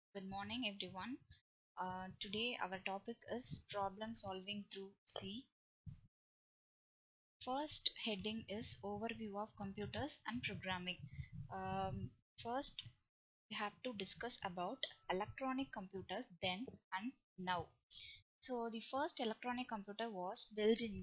Good morning, everyone. Uh, today, our topic is problem solving through C. First heading is overview of computers and programming. Um, first, we have to discuss about electronic computers then and now. So, the first electronic computer was built in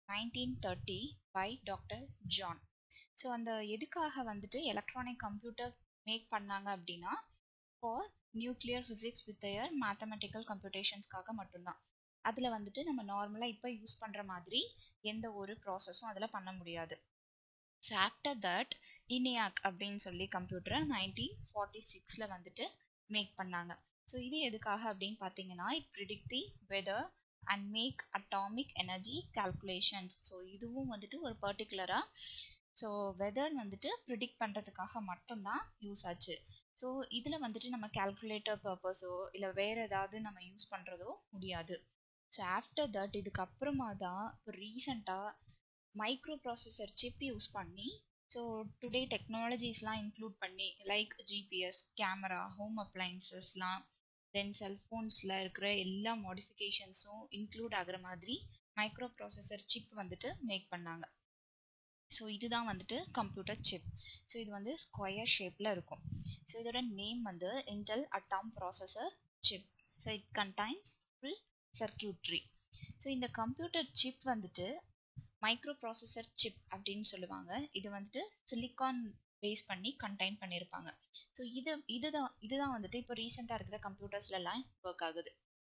1930 by Dr. John. So அந்த எதுக்காக வந்துட்டு electronic computer make பண்ணாங்க அப்படின்னா for nuclear physics with their mathematical கம்ப்யூட்டேஷன்ஸ்க்காக மட்டும்தான் அதில் வந்துட்டு நம்ம நார்மலாக இப்போ யூஸ் பண்ணுற மாதிரி எந்த ஒரு ப்ராசஸும் அதில் பண்ண முடியாது ஸோ ஆஃப்டர் தட் இனியாக் அப்படின்னு சொல்லி கம்ப்யூட்டரை நைன்டீன் ஃபார்ட்டி சிக்ஸில் வந்துட்டு மேக் பண்ணாங்க ஸோ இது எதுக்காக அப்படின்னு பார்த்தீங்கன்னா it predict the weather and make atomic energy calculations so இதுவும் வந்துட்டு ஒரு பர்டிகுலராக ஸோ வெதர் வந்துட்டு ப்ரிடிக்ட் பண்ணுறதுக்காக மட்டும்தான் யூஸ் ஆச்சு ஸோ இதில் வந்துட்டு நம்ம கால்குலேட்டர் பர்பஸோ இல்லை வேறு ஏதாவது நம்ம யூஸ் பண்ணுறதோ முடியாது ஸோ ஆஃப்டர் தட் இதுக்கப்புறமா தான் இப்போ ரீசண்டாக மைக்ரோ ப்ராசஸர் சிப் யூஸ் பண்ணி ஸோ டுடே டெக்னாலஜிஸ்லாம் இன்க்ளூட் பண்ணி லைக் ஜிபிஎஸ் கேமரா ஹோம் அப்ளைன்சஸ்லாம் தென் செல்ஃபோன்ஸில் இருக்கிற எல்லா மாடிஃபிகேஷன்ஸும் இன்க்ளூட் ஆகிற மாதிரி மைக்ரோ ப்ராசஸர் சிப் வந்துட்டு மேக் பண்ணாங்க ஸோ இதுதான் வந்துட்டு கம்ப்யூட்டர் சிப் ஸோ இது வந்து ஸ்கொயர் ஷேப்பில் இருக்கும் ஸோ இதோட நேம் வந்து Intel atom processor chip so it contains full circuitry so இந்த கம்ப்யூட்டர் சிப் வந்துட்டு மைக்ரோ ப்ராசஸர் சிப் அப்படின்னு சொல்லுவாங்க இது வந்துட்டு சிலிக்கான் பேஸ் பண்ணி கண்டைன் பண்ணியிருப்பாங்க ஸோ இது இதுதான் இதுதான் வந்துட்டு இப்போ ரீசெண்டாக இருக்கிற கம்ப்யூட்டர்ஸ்லலாம் ஒர்க் ஆகுது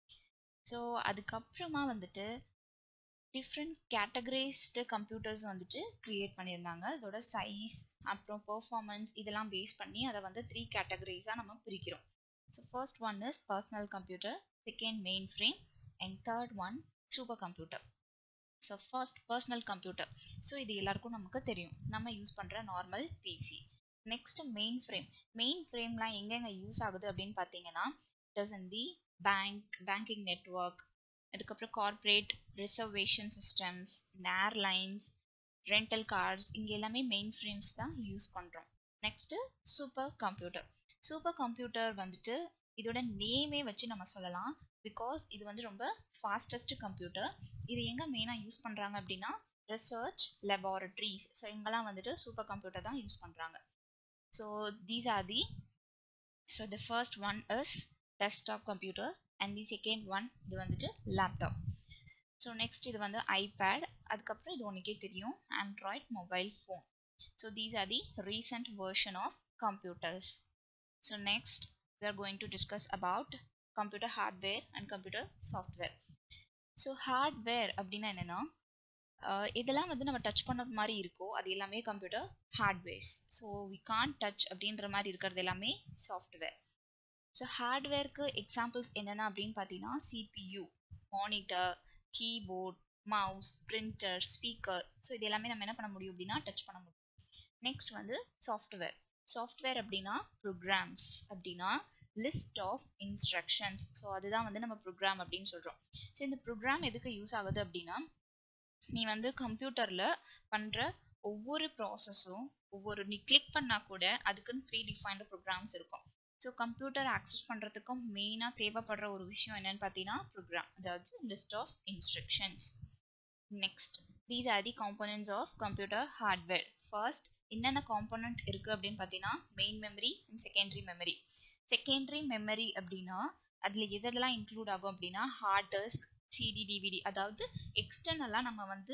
ஸோ அதுக்கப்புறமா வந்துட்டு டிஃப்ரெண்ட் கேட்டகரைஸ்டு கம்ப்யூட்டர்ஸ் வந்துட்டு க்ரியேட் பண்ணியிருந்தாங்க அதோட சைஸ் அப்புறம் பெர்ஃபார்மன்ஸ் இதெல்லாம் பேஸ் பண்ணி அதை வந்து த்ரீ கேட்டகரிஸாக நம்ம பிரிக்கிறோம் so first one is personal computer second mainframe and third one supercomputer so first personal computer so இது எல்லாருக்கும் நமக்கு தெரியும் நம்ம யூஸ் பண்ணுற normal PC next mainframe mainframe எங்கெங்கே யூஸ் ஆகுது அப்படின்னு பார்த்தீங்கன்னா it in the bank banking network அதுக்கப்புறம் corporate reservation systems airlines rental cars இங்கே எல்லாமே மெயின் ஃப்ரேம்ஸ் தான் யூஸ் பண்ணுறோம் next supercomputer supercomputer வந்துட்டு இதோட நேமே வச்சு நம்ம சொல்லலாம் பிகாஸ் இது வந்து ரொம்ப ஃபாஸ்டஸ்ட் கம்ப்யூட்டர் இது எங்கே மெயினாக யூஸ் பண்ணுறாங்க அப்படின்னா ரிசர்ச் லெபார்ட்ரிஸ் ஸோ இங்கெல்லாம் வந்துட்டு சூப்பர் கம்ப்யூட்டர் தான் யூஸ் பண்ணுறாங்க so these are the so the first one is desktop computer and the second one இது வந்துட்டு லேப்டாப் ஸோ நெக்ஸ்ட் இது வந்து ஐபேட் அதுக்கப்புறம் இது உனக்கே தெரியும் android mobile phone so these are the recent version of computers so next we are going to discuss about computer hardware and computer software so hardware அப்படின்னா என்னென்னா இதெல்லாம் வந்து நம்ம டச் பண்ண மாதிரி இருக்கோ அது எல்லாமே computer hardwares so we can touch அப்படின்ற மாதிரி இருக்கிறது எல்லாமே சாஃப்ட்வேர் ஸோ ஹார்ட்வேருக்கு எக்ஸாம்பிள்ஸ் என்னென்ன அப்படின்னு பார்த்தீங்கன்னா CPU monitor keyboard mouse printer speaker so இது எல்லாமே நம்ம என்ன பண்ண முடியும் அப்படின்னா டச் பண்ண முடியும் நெக்ஸ்ட் வந்து சாஃப்ட்வேர் சாஃப்ட்வேர் அப்படின்னா ப்ரோக்ராம்ஸ் அப்படின்னா லிஸ்ட் ஆஃப் இன்ஸ்ட்ரக்ஷன்ஸ் ஸோ அதுதான் வந்து நம்ம ப்ரோக்ராம் அப்படின்னு சொல்கிறோம் ஸோ இந்த ப்ரோக்ராம் எதுக்கு யூஸ் ஆகுது அப்படின்னா நீ வந்து கம்ப்யூட்டரில் பண்ணுற ஒவ்வொரு ப்ராசஸும் ஒவ்வொரு நீ கிளிக் பண்ணால் கூட அதுக்குன்னு ப்ரீ டிஃபைன்டு ப்ரோக்ராம்ஸ் இருக்கும் ஸோ கம்ப்யூட்டர் ஆக்சஸ் பண்ணுறதுக்கும் மெயினாக தேவைப்படுற ஒரு விஷயம் என்னன்னு பார்த்தீங்கன்னா ப்ரோக்ராம் அதாவது list of instructions next these are the components of computer hardware first என்னென்ன காம்போனன்ட் இருக்குது அப்படின்னு பார்த்தீங்கன்னா main memory and secondary memory secondary memory அப்படின்னா அதில் எதெல்லாம் இன்க்ளூட் ஆகும் அப்படின்னா ஹார்ட் டிஸ்க் சிடி டிவிடி அதாவது எக்ஸ்டர்னலாக நம்ம வந்து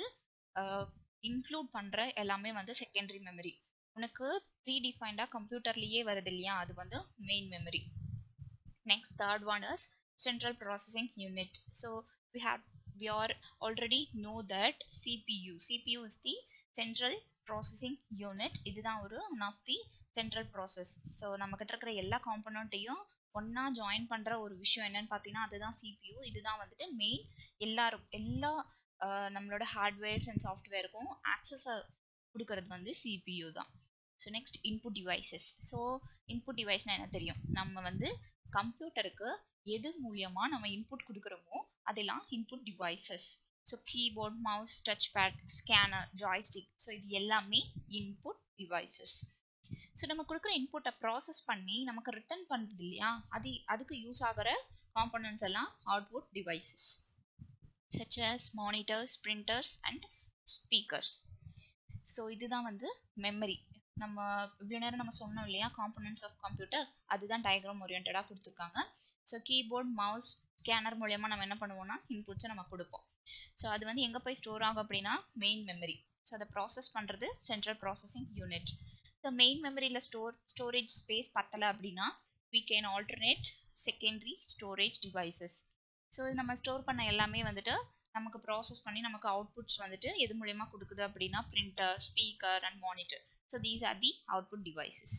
இன்க்ளூட் பண்ணுற எல்லாமே வந்து செகண்டரி மெமரி உனக்கு ப்ரீ டிஃபைண்டாக கம்ப்யூட்டர்லேயே வருது இல்லையா அது வந்து main memory next third one is central processing unit so we have we are already know that CPU CPU is the central processing unit இதுதான் ஒரு one of the central process so நம்மக்கிட்ட இருக்கிற எல்லா காம்பனண்ட்டையும் ஒன்றா ஜாயின் பண்ணுற ஒரு விஷயம் என்னன்னு பார்த்தீங்கன்னா அதுதான் சிபியூ இதுதான் வந்துட்டு மெயின் எல்லாரும் எல்லா நம்மளோட ஹார்ட்வேர்ஸ் அண்ட் சாஃப்ட்வேருக்கும் ஆக்சஸை கொடுக்கறது வந்து சிபியூ தான் so next input devices so input டிவைஸ்னால் என்ன தெரியும் நம்ம வந்து கம்ப்யூட்டருக்கு எது மூலியமாக நம்ம இன்புட் கொடுக்குறோமோ அதெல்லாம் input devices so keyboard mouse touchpad scanner joystick so இது எல்லாமே இன்புட் டிவைசஸ் ஸோ நம்ம கொடுக்குற இன்புட்டை ப்ராசஸ் பண்ணி நமக்கு ரிட்டர்ன் பண்ணுறது இல்லையா அது அதுக்கு யூஸ் ஆகிற காம்பனன்ட்ஸ் எல்லாம் output devices such as monitors, printers and speakers. So இதுதான் வந்து மெமரி நம்ம இவ்வளோ நேரம் நம்ம சொன்னோம் இல்லையா காம்பனன்ட்ஸ் ஆஃப் கம்ப்யூட்டர் அதுதான் டயக்ராம் ஓரியன்டாக கொடுத்துருக்காங்க ஸோ கீபோர்ட் மவுஸ் ஸ்கேனர் மூலயமா நம்ம என்ன பண்ணுவோம்னா இன்புட்ஸை நம்ம கொடுப்போம் ஸோ அது வந்து எங்கே போய் ஸ்டோர் ஆகும் அப்படின்னா மெயின் மெமரி ஸோ அதை ப்ராசஸ் பண்ணுறது central processing unit so main மெமரியில் ஸ்டோர் ஸ்டோரேஜ் ஸ்பேஸ் பத்தலை அப்படின்னா we can alternate secondary storage devices so இது நம்ம ஸ்டோர் பண்ண எல்லாமே வந்துட்டு நமக்கு ப்ராசஸ் பண்ணி நமக்கு அவுட்புட்ஸ் வந்துட்டு எது மூலயமா கொடுக்குது அப்படின்னா printer speaker and monitor so these are the output devices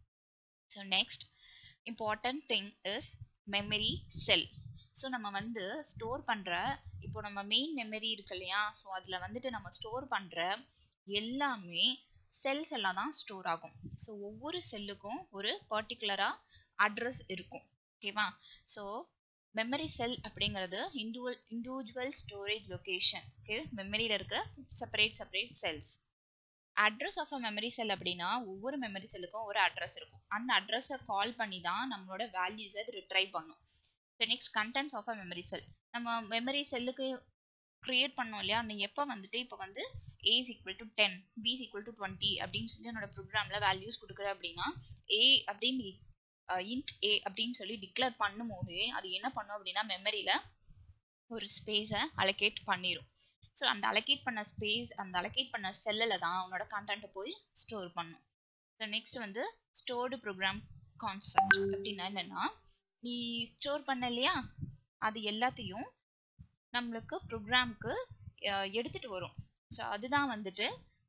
so next important thing is memory cell so நம்ம வந்து ஸ்டோர் பண்ணுற இப்போ நம்ம மெயின் மெமரி இருக்கு இல்லையா ஸோ அதில் வந்துட்டு நம்ம ஸ்டோர் பண்ணுற எல்லாமே செல்ஸ் எல்லாம் தான் ஸ்டோர் ஆகும் ஸோ ஒவ்வொரு செல்லுக்கும் ஒரு பர்டிகுலராக அட்ரஸ் இருக்கும் ஓகேவா ஸோ மெமரி செல் அப்படிங்கிறது individual individual storage location okay மெமரியில் இருக்கிற separate separate cells address of a memory cell அப்படின்னா ஒவ்வொரு மெமரி செல்லுக்கும் ஒரு அட்ரஸ் இருக்கும் அந்த அட்ரஸை கால் பண்ணி தான் நம்மளோட வேல்யூஸை அது ரிட்ரைவ் பண்ணும் so next contents of a memory cell நம்ம மெமரி செல்லுக்கு க்ரியேட் பண்ணோம் இல்லையா நீ எப்போ வந்துட்டு இப்போ வந்து A is equal to ten B is equal to twenty அப்படின்னு சொல்லி என்னோட ப்ரோக்ராமில் வேல்யூஸ் கொடுக்குற அப்படின்னா ஏ அப்படின்னு இன்ட் ஏ அப்படின்னு சொல்லி டிக்ளேர் பண்ணும்போது அது என்ன பண்ணும் அப்படின்னா மெமரியில் ஒரு ஸ்பேஸை அலோகேட் பண்ணிடும் ஸோ அந்த அலோகேட் பண்ண ஸ்பேஸ் அந்த அலோகேட் பண்ண செல்லில் தான் உன்னோட கண்டென்ட்டை போய் ஸ்டோர் பண்ணும் ஸோ நெக்ஸ்ட் வந்து ஸ்டோர்டு ப்ரோக்ராம் கான்செப்ட் அப்படின்னா என்னென்னா நீ ஸ்டோர் பண்ண இல்லையா அது எல்லாத்தையும் நம்மளுக்கு ப்ரோக்ராம்க்கு எடுத்துகிட்டு வரும் ஸோ அதுதான் வந்துட்டு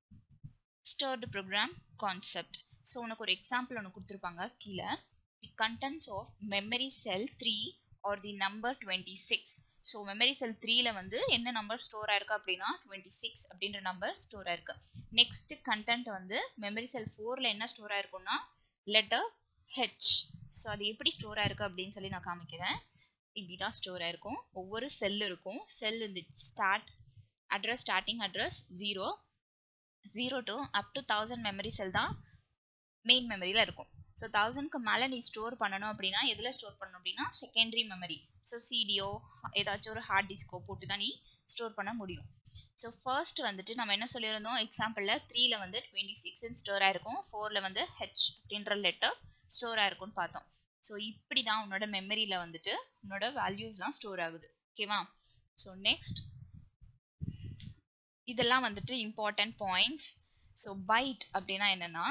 ஸ்டோர்டு ப்ரோக்ராம் கான்செப்ட் ஸோ உனக்கு ஒரு எக்ஸாம்பிள் ஒன்று கொடுத்துருப்பாங்க கீழே the contents of memory cell three are the number twenty six so memory cell த்ரீல வந்து என்ன நம்பர் ஸ்டோர் ஆயிருக்கு அப்படின்னா டுவெண்ட்டி சிக்ஸ் அப்படின்ற நம்பர் ஸ்டோர் ஆயிருக்கு நெக்ஸ்ட் கண்டென்ட் வந்து மெமரி செல் ஃபோரில் என்ன ஸ்டோர் ஆயிருக்கும்னா லெட்டர் ஹெச் ஸோ அது எப்படி ஸ்டோர் ஆயிருக்கு அப்படின்னு சொல்லி நான் காமிக்கிறேன் இப்படி தான் ஸ்டோர் ஆயிருக்கும் ஒவ்வொரு செல் இருக்கும் செல் இந்த start address starting address zero zero to up to thousand memory cell தான் மெயின் மெமரியில் இருக்கும் ஸோ தௌசண்ட்க்கு மேலே நீ ஸ்டோர் பண்ணணும் அப்படின்னா எதில் ஸ்டோர் பண்ணணும் அப்படின்னா செகண்டரி மெமரி ஸோ சிடிஓ ஏதாச்சும் ஒரு ஹார்ட் டிஸ்கோ போட்டு தான் நீ ஸ்டோர் பண்ண முடியும் ஸோ ஃபர்ஸ்ட் வந்துட்டு நம்ம என்ன சொல்லியிருந்தோம் எக்ஸாம்பிளில் த்ரீல வந்து டுவெண்ட்டி சிக்ஸ்ன்னு ஸ்டோர் ஆயிருக்கும் ஃபோரில் வந்து ஹெச் அப்படின்ற லெட்டர் ஸ்டோர் ஆயிருக்கும்னு பார்த்தோம் ஸோ இப்படி தான் உன்னோட மெமரியில் வந்துட்டு உன்னோட வேல்யூஸ்லாம் ஸ்டோர் ஆகுது ஓகேவா ஸோ நெக்ஸ்ட் இதெல்லாம் வந்துட்டு இம்பார்ட்டன்ட் பாயிண்ட்ஸ் ஸோ பைட் அப்படின்னா என்னன்னா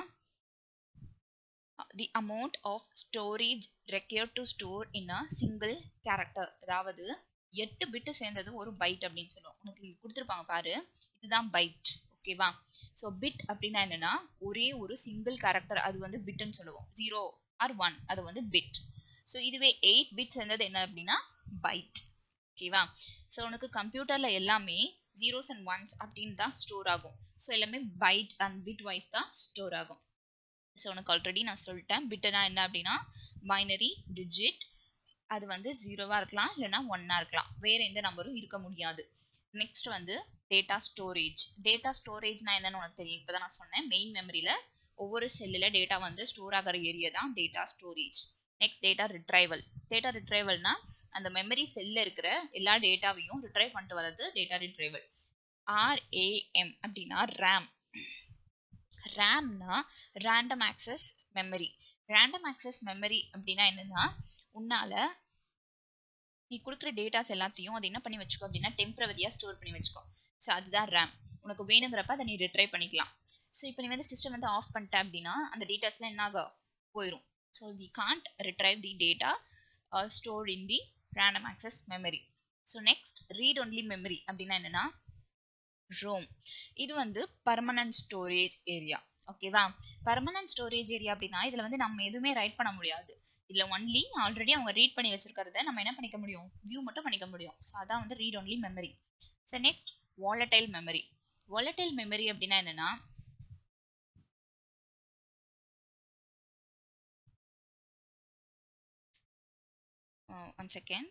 the amount of storage required to store in a single character அதாவது எட்டு பிட்டு சேர்ந்தது ஒரு பைட் அப்படின்னு சொல்லுவோம் உனக்கு இங்கே கொடுத்துருப்பாங்க பாரு இதுதான் பைட் ஓகேவா ஸோ பிட் அப்படின்னா என்னன்னா ஒரே ஒரு சிங்கிள் கேரக்டர் அது வந்து பிட்டுன்னு சொல்லுவோம் ஜீரோ ஆர் ஒன் அது வந்து பிட் ஸோ இதுவே எயிட் பிட் சேர்ந்தது என்ன அப்படின்னா பைட் ஓகேவா ஸோ உனக்கு கம்ப்யூட்டரில் எல்லாமே ஜீரோஸ் அண்ட் ஒன்ஸ் அப்படின்னு தான் ஸ்டோர் ஆகும் ஸோ எல்லாமே பைட் அண்ட் பிட் வைஸ் தான் ஸ்டோர் ஆகும் ஸோ உனக்கு ஆல்ரெடி நான் சொல்லிட்டேன் பிட்டுனா என்ன அப்படின்னா பைனரி டிஜிட் அது வந்து ஜீரோவாக இருக்கலாம் இல்லைனா ஒன்னாக இருக்கலாம் வேறு எந்த நம்பரும் இருக்க முடியாது நெக்ஸ்ட் வந்து டேட்டா ஸ்டோரேஜ் டேட்டா ஸ்டோரேஜ்னா என்னன்னு உனக்கு தெரியும் இப்போ தான் நான் சொன்னேன் மெயின் மெமரியில் ஒவ்வொரு செல்லில் டேட்டா வந்து ஸ்டோர் ஆகிற ஏரியா தான் data storage next data retrieval data ரிட்ரைவல்னா அந்த மெமரி செல்லில் இருக்கிற எல்லா டேட்டாவையும் ரிட்ரைவ் பண்ணிட்டு வர்றது டேட்டா ரிட்ரைவல் ஆர்ஏஎம் அப்படின்னா ரேம் ரேம்னா random access memory random access memory அப்படின்னா என்னன்னா உன்னால நீ கொடுக்குற டேட்டாஸ் எல்லாத்தையும் அதை என்ன பண்ணி வச்சுக்கோ அப்படின்னா டெம்பரவரியாக ஸ்டோர் பண்ணி வச்சுக்கோ ஸோ அதுதான் ரேம் உனக்கு வேணுங்கிறப்ப அதை நீ ரிட்ரை பண்ணிக்கலாம் ஸோ இப்போ நீ வந்து சிஸ்டம் வந்து ஆஃப் பண்ணிட்ட அப்படின்னா அந்த டேட்டாஸ்லாம் என்ன ஆகும் போயிடும் so we can't retrieve the data store in the random access memory so next read only memory அப்படின்னா என்னன்னா ரோம் இது வந்து பர்மனன்ட் ஸ்டோரேஜ் ஏரியா ஓகேவா பர்மனன்ட் ஸ்டோரேஜ் ஏரியா அப்படின்னா இதில் வந்து நம்ம எதுவுமே ரைட் பண்ண முடியாது இதில் ஒன்லி ஆல்ரெடி அவங்க ரீட் பண்ணி வச்சிருக்கிறத நம்ம என்ன பண்ணிக்க முடியும் வியூ மட்டும் பண்ணிக்க முடியும் ஸோ அதான் வந்து read only memory so next volatile memory volatile memory அப்படின்னா என்னன்னா one second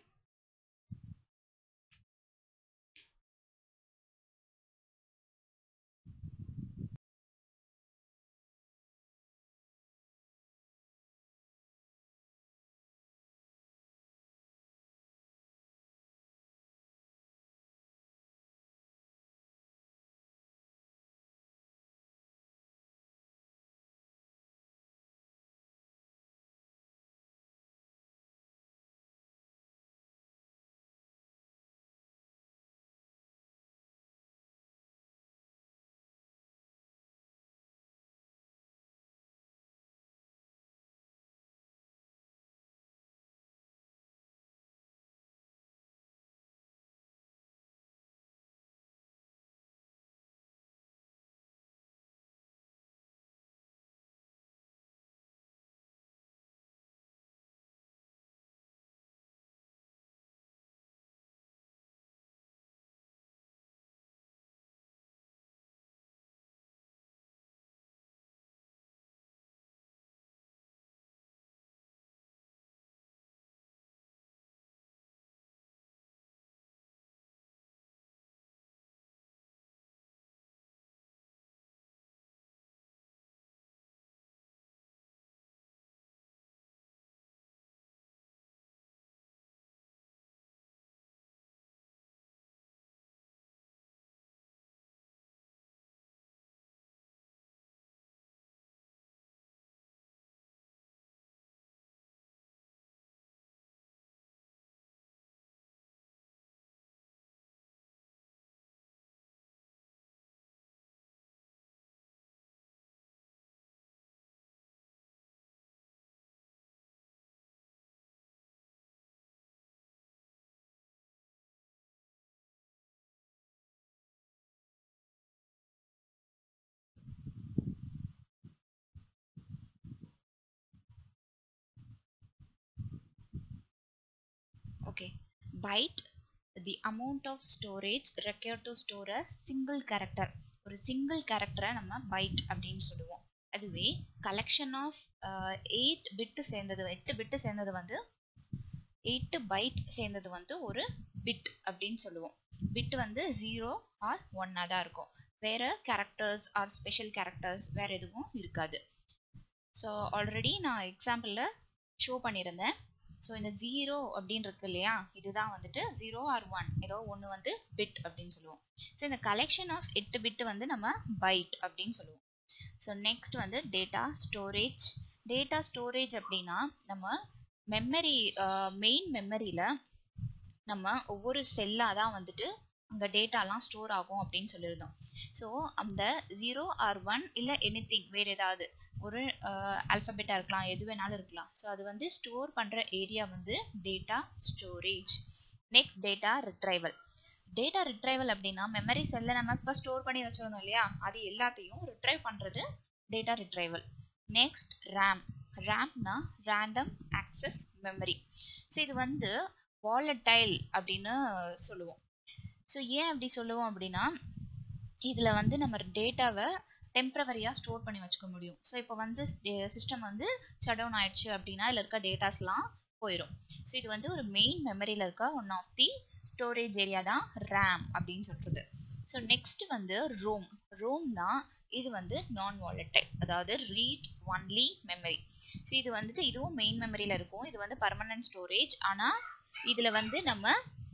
okay byte the amount of storage require to store a single character ஒரு சிங்கிள் கேரக்டரை நம்ம பைட் அப்படின்னு சொல்லுவோம் அதுவே கலெக்ஷன் ஆஃப் எயிட் பிட்டு சேர்ந்தது எட்டு பிட்டு சேர்ந்தது வந்து எயிட்டு பைட் சேர்ந்தது வந்து ஒரு பிட் அப்படின்னு சொல்லுவோம் பிட் வந்து ஜீரோ ஆர் ஒன்னாக தான் இருக்கும் வேறு கேரக்டர்ஸ் ஆர் ஸ்பெஷல் கேரக்டர்ஸ் வேறு எதுவும் இருக்காது ஸோ ஆல்ரெடி நான் எக்ஸாம்பிளில் ஷோ பண்ணியிருந்தேன் ஸோ இந்த ஜீரோ அப்படின்னு இருக்கு இல்லையா இதுதான் வந்துட்டு ஜீரோ ஆர் ஒன் ஏதோ ஒன்று வந்து பிட் அப்படின்னு சொல்லுவோம் ஸோ இந்த கலெக்ஷன் ஆஃப் எட்டு பிட்டு வந்து நம்ம பைட் அப்படின்னு சொல்லுவோம் ஸோ நெக்ஸ்ட் வந்து டேட்டா ஸ்டோரேஜ் டேட்டா ஸ்டோரேஜ் அப்படின்னா நம்ம மெமரி மெயின் மெமரியில் நம்ம ஒவ்வொரு செல்லாக தான் வந்துட்டு அங்கே டேட்டாலாம் ஸ்டோர் ஆகும் அப்படின்னு சொல்லியிருந்தோம் ஸோ அந்த ஜீரோ ஆர் ஒன் இல்லை எனி திங் வேறு ஏதாவது ஒரு ஆல்ஃபபெட்டாக இருக்கலாம் எது வேணாலும் இருக்கலாம் ஸோ அது வந்து ஸ்டோர் பண்ணுற ஏரியா வந்து data storage next data retrieval data retrieval அப்படின்னா மெமரி செல்லை நம்ம இப்போ ஸ்டோர் பண்ணி வச்சிருந்தோம் இல்லையா அது எல்லாத்தையும் ரிட்ரைவ் பண்ணுறது டேட்டா ரிட்ரைவல் நெக்ஸ்ட் ரேம் ரேம்னா ரேண்டம் ஆக்சஸ் மெமரி ஸோ இது வந்து வாலட்டைல் அப்படின்னு சொல்லுவோம் ஸோ ஏன் அப்படி சொல்லுவோம் அப்படின்னா இதில் வந்து நம்ம டேட்டாவை டெம்ப்ரவரியாக ஸ்டோர் பண்ணி வச்சுக்க முடியும் ஸோ இப்போ வந்து சிஸ்டம் வந்து ஷட் டவுன் ஆயிடுச்சு அப்படின்னா இதில் இருக்க டேட்டாஸ்லாம் போயிடும் ஸோ இது வந்து ஒரு மெயின் மெமரியில் இருக்க one of the storage area தான் ரேம் அப்படின்னு சொல்கிறது ஸோ நெக்ஸ்ட் வந்து ரோம் ரோம்னா இது வந்து நான் வாலட்டைல் அதாவது ரீட் ஒன்லி மெமரி ஸோ இது வந்துட்டு இதுவும் மெயின் மெமரியில் இருக்கும் இது வந்து பர்மனன்ட் ஸ்டோரேஜ் ஆனால் இதில் வந்து நம்ம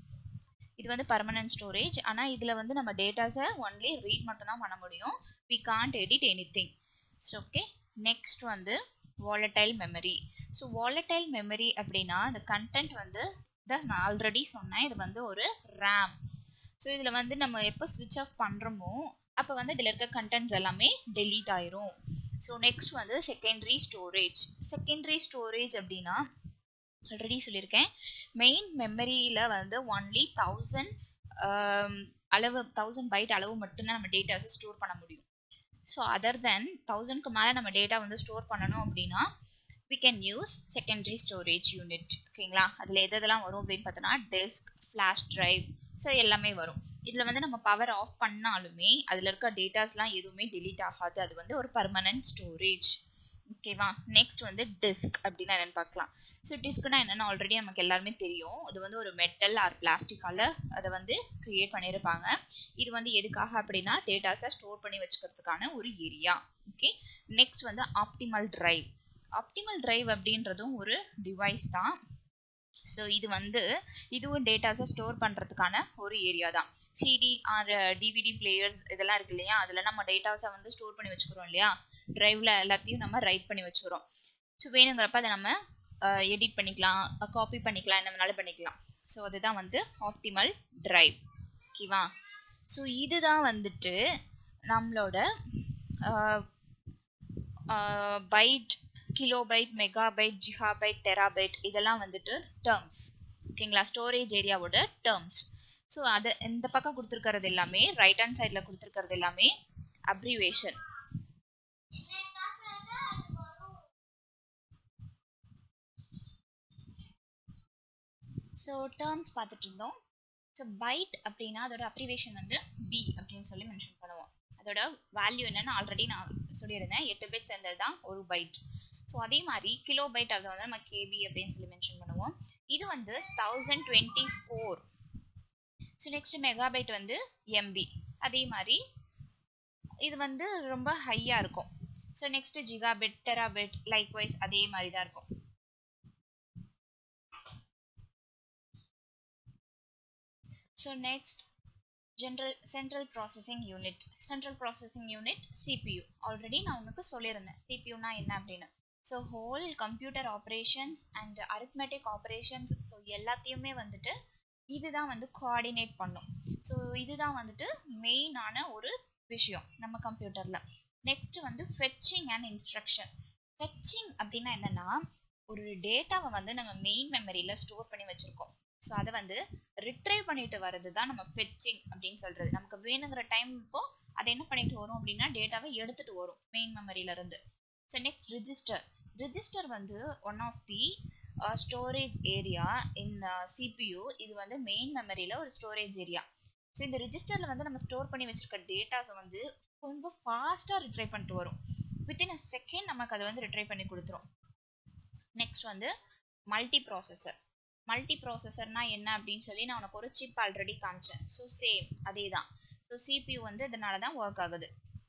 இது வந்து பர்மனன்ட் ஸ்டோரேஜ் ஆனால் இதில் வந்து நம்ம டேட்டாஸை ஒன்லி ரீட் மட்டும் தான் பண்ண முடியும் we can't edit anything so okay next வந்து volatile memory so volatile memory அப்படின்னா இந்த கண்டென்ட் வந்து இதை நான் ஆல்ரெடி சொன்னேன் இது வந்து ஒரு ரேம் ஸோ இதில் வந்து நம்ம எப்போ ஸ்விட்ச் ஆஃப் பண்ணுறோமோ அப்போ வந்து இதில் இருக்க கண்டென்ட்ஸ் எல்லாமே டெலீட் ஆயிரும் ஸோ நெக்ஸ்ட் வந்து செகண்டரி ஸ்டோரேஜ் செகண்டரி ஸ்டோரேஜ் அப்படின்னா ஆல்ரெடி சொல்லியிருக்கேன் மெயின் மெமரியில் வந்து ஒன்லி தௌசண்ட் அளவு தௌசண்ட் பைட் அளவு மட்டும்தான் நம்ம டேட்டாஸை ஸ்டோர் பண்ண முடியும் ஸோ அதர் தென் தௌசண்ட்க்கு மேலே நம்ம டேட்டா வந்து ஸ்டோர் பண்ணணும் அப்படின்னா we can use secondary storage unit ஓகேங்களா அதில் எது எதெல்லாம் வரும் அப்படின்னு பார்த்தோன்னா டெஸ்க் ஃப்ளாஷ் ட்ரைவ் ஸோ எல்லாமே வரும் இதில் வந்து நம்ம பவர் ஆஃப் பண்ணாலுமே அதில் இருக்க டேட்டாஸ்லாம் எதுவுமே டெலீட் ஆகாது அது வந்து ஒரு பர்மனன்ட் ஸ்டோரேஜ் ஓகேவா நெக்ஸ்ட் வந்து டிஸ்க் அப்படின்னா என்னென்னு பார்க்கலாம் ஸோ டிஸ்க்னா என்னென்னு ஆல்ரெடி நமக்கு எல்லாருமே தெரியும் இது வந்து ஒரு மெட்டல் ஆர் பிளாஸ்டிக்கால் அதை வந்து க்ரியேட் பண்ணியிருப்பாங்க இது வந்து எதுக்காக அப்படின்னா டேட்டாஸை ஸ்டோர் பண்ணி வச்சுக்கிறதுக்கான ஒரு ஏரியா ஓகே நெக்ஸ்ட் வந்து ஆப்டிமல் ட்ரைவ் ஆப்டிமல் ட்ரைவ் அப்படின்றதும் ஒரு டிவைஸ் தான் ஸோ இது வந்து இதுவும் டேட்டாஸை ஸ்டோர் பண்ணுறதுக்கான ஒரு ஏரியா தான் சிடி ஆர் டிவிடி பிளேயர்ஸ் இதெல்லாம் இருக்கு இல்லையா அதில் நம்ம டேட்டாஸை வந்து ஸ்டோர் பண்ணி வச்சுக்கிறோம் இல்லையா ட்ரைவில் எல்லாத்தையும் நம்ம ரைட் பண்ணி வச்சுக்கிறோம் ஸோ வேணுங்கிறப்ப அதை நம்ம எடிட் பண்ணிக்கலாம் காப்பி பண்ணிக்கலாம் என்ன வேணாலும் பண்ணிக்கலாம் ஸோ அதுதான் வந்து ஆப்டிமல் ட்ரைவ் ஓகேவா ஸோ இதுதான் வந்துட்டு நம்மளோட byte kilobyte megabyte gigabyte terabyte இதெல்லாம் வந்துட்டு டேர்ம்ஸ் ஓகேங்களா ஸ்டோரேஜ் ஏரியாவோட டேர்ம்ஸ் ஸோ அதை இந்த பக்கம் கொடுத்துருக்கிறது எல்லாமே ரைட் ஹேண்ட் சைடில் கொடுத்துருக்கிறது எல்லாமே அப்ரிவேஷன் ஸோ டேர்ம்ஸ் பார்த்துட்டு இருந்தோம் ஸோ பைட் அப்படின்னா அதோட அப்ரிவேஷன் வந்து பி அப்படின்னு சொல்லி மென்ஷன் பண்ணுவோம் அதோட வேல்யூ என்னன்னு ஆல்ரெடி நான் சொல்லியிருந்தேன் எட்டு பைட் சேர்ந்தது தான் ஒரு பைட் ஸோ அதே மாதிரி கிலோ பைட் அதை வந்து நம்ம கேபி அப்படின்னு சொல்லி மென்ஷன் பண்ணுவோம் இது வந்து thousand twenty four so next megabyte வந்து எம்பி அதே மாதிரி இது வந்து ரொம்ப ஹையாக இருக்கும் so next gigabyte terabyte likewise அதே மாதிரி தான் இருக்கும் so next general central processing unit central processing unit CPU already நான் உனக்கு சொல்லியிருந்தேன் சிபியூனா என்ன அப்படின்னு so whole computer operations and arithmetic operations so எல்லாத்தையுமே வந்துட்டு இதுதான் வந்து கோஆர்டினேட் பண்ணும் ஸோ இதுதான் வந்துட்டு மெயினான ஒரு விஷயம் நம்ம கம்ப்யூட்டரில் நெக்ஸ்ட் வந்து ஃபெச்சிங் அண்ட் இன்ஸ்ட்ரக்ஷன் ஃபெச்சிங் அப்படின்னா என்னென்னா ஒரு டேட்டாவை வந்து நம்ம மெயின் மெமரியில் ஸ்டோர் பண்ணி வச்சுருக்கோம் ஸோ அதை வந்து ரிட்ரைவ் பண்ணிட்டு வர்றது தான் நம்ம ஃபெச்சிங் அப்படின்னு சொல்கிறது நமக்கு வேணுங்கிற டைம் இப்போ அதை என்ன பண்ணிட்டு வரும் அப்படின்னா டேட்டாவை எடுத்துகிட்டு வரும் மெயின் மெமரியிலேருந்து ஸோ நெக்ஸ்ட் ரிஜிஸ்டர் ரிஜிஸ்டர் வந்து one of the storage area in CPU இது வந்து மெயின் மெமரியில் ஒரு ஸ்டோரேஜ் ஏரியா ஸோ இந்த ரிஜிஸ்டரில் வந்து நம்ம ஸ்டோர் பண்ணி வச்சிருக்க டேட்டாஸை வந்து ரொம்ப ஃபாஸ்ட்டாக ரிட்ரைவ் பண்ணிட்டு வரும் வித்தின் அ செகண்ட் நமக்கு அதை வந்து ரிட்ரைவ் பண்ணி கொடுத்துரும் நெக்ஸ்ட் வந்து மல்டி ப்ராசஸர் மல்டி ப்ராசஸர்னா என்ன அப்படின்னு சொல்லி நான் உனக்கு ஒரு சிப் ஆல்ரெடி காமிச்சேன் ஸோ சேம் அதே தான் ஸோ சிபியூ வந்து இதனால தான் ஒர்க் ஆகுது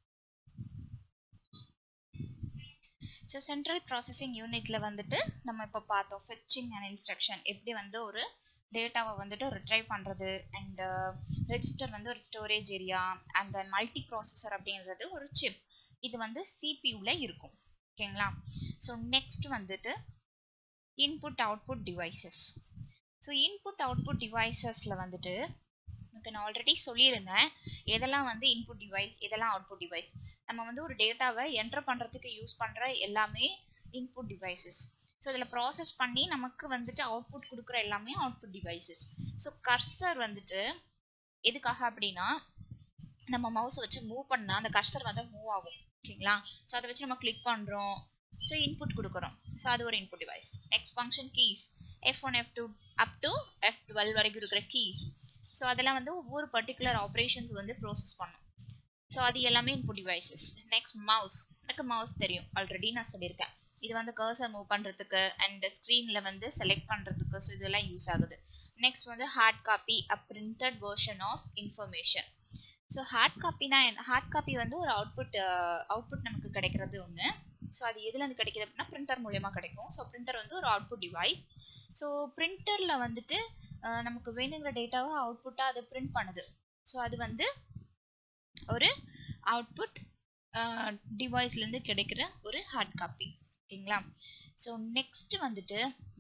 ஸோ சென்ட்ரல் ப்ராசஸிங் யூனிட்ல வந்துட்டு நம்ம இப்போ பார்த்தோம் ஃபெச்சிங் அண்ட் இன்ஸ்ட்ரக்ஷன் எப்படி வந்து ஒரு டேட்டாவை வந்துட்டு ரிட்ரைவ் பண்ணுறது அண்ட் ரெஜிஸ்டர் வந்து ஒரு storage area and then multiprocessor அப்படின்றது ஒரு சிப் இது வந்து சிபியூவில் இருக்கும் ஓகேங்களா ஸோ நெக்ஸ்ட் வந்துட்டு input output devices so input output டிவைசஸில் வந்துட்டு எனக்கு நான் ஆல்ரெடி சொல்லியிருந்தேன் எதெல்லாம் வந்து இன்புட் டிவைஸ் எதெல்லாம் அவுட்புட் டிவைஸ் நம்ம வந்து ஒரு டேட்டாவை என்டர் பண்ணுறதுக்கு யூஸ் பண்ணுற எல்லாமே இன்புட் டிவைசஸ் ஸோ இதில் ப்ராசஸ் பண்ணி நமக்கு வந்துட்டு அவுட்புட் கொடுக்குற எல்லாமே அவுட்புட் டிவைசஸ் ஸோ கர்சர் வந்துட்டு எதுக்காக அப்படின்னா நம்ம மவுஸை வச்சு மூவ் பண்ணால் அந்த கர்சர் வந்து மூவ் ஆகும் ஓகேங்களா ஸோ அதை வச்சு நம்ம கிளிக் பண்ணுறோம் ஸோ இன்புட் கொடுக்குறோம் ஸோ அது ஒரு input device next function keys F one F two up to F twelve வரைக்கும் இருக்கிற கீஸ் ஸோ அதெல்லாம் வந்து ஒவ்வொரு பர்டிகுலர் ஆப்ரேஷன்ஸ் வந்து ப்ரோசஸ் பண்ணும் ஸோ அது எல்லாமே இன்புட் டிவைசஸ் நெக்ஸ்ட் மவுஸ் எனக்கு மவுஸ் தெரியும் ஆல்ரெடி நான் சொல்லியிருக்கேன் இது வந்து கர்சர் மூவ் பண்ணுறதுக்கு அண்ட் ஸ்க்ரீனில் வந்து செலக்ட் பண்ணுறதுக்கு ஸோ இதெல்லாம் யூஸ் ஆகுது நெக்ஸ்ட் வந்து hard copy a printed version of information so hard காப்பினா என்ன ஹார்ட் காப்பி வந்து ஒரு அவுட்புட் அவுட்புட் நமக்கு கிடைக்கிறது ஒன்று ஸோ அது எதுலேருந்து கிடைக்கிது அப்படின்னா பிரிண்டர் மூலயமா கிடைக்கும் ஸோ பிரிண்டர் வந்து ஒரு அவுட்புட் டிவைஸ் ஸோ பிரிண்டரில் வந்துட்டு நமக்கு வேணுங்கிற டேட்டாவை அவுட்புட்டாக அது பிரிண்ட் பண்ணுது ஸோ அது வந்து ஒரு அவுட்புட் டிவைஸ்லேருந்து கிடைக்கிற ஒரு ஹார்ட் காப்பி ஓகேங்களா ஸோ நெக்ஸ்ட் வந்துட்டு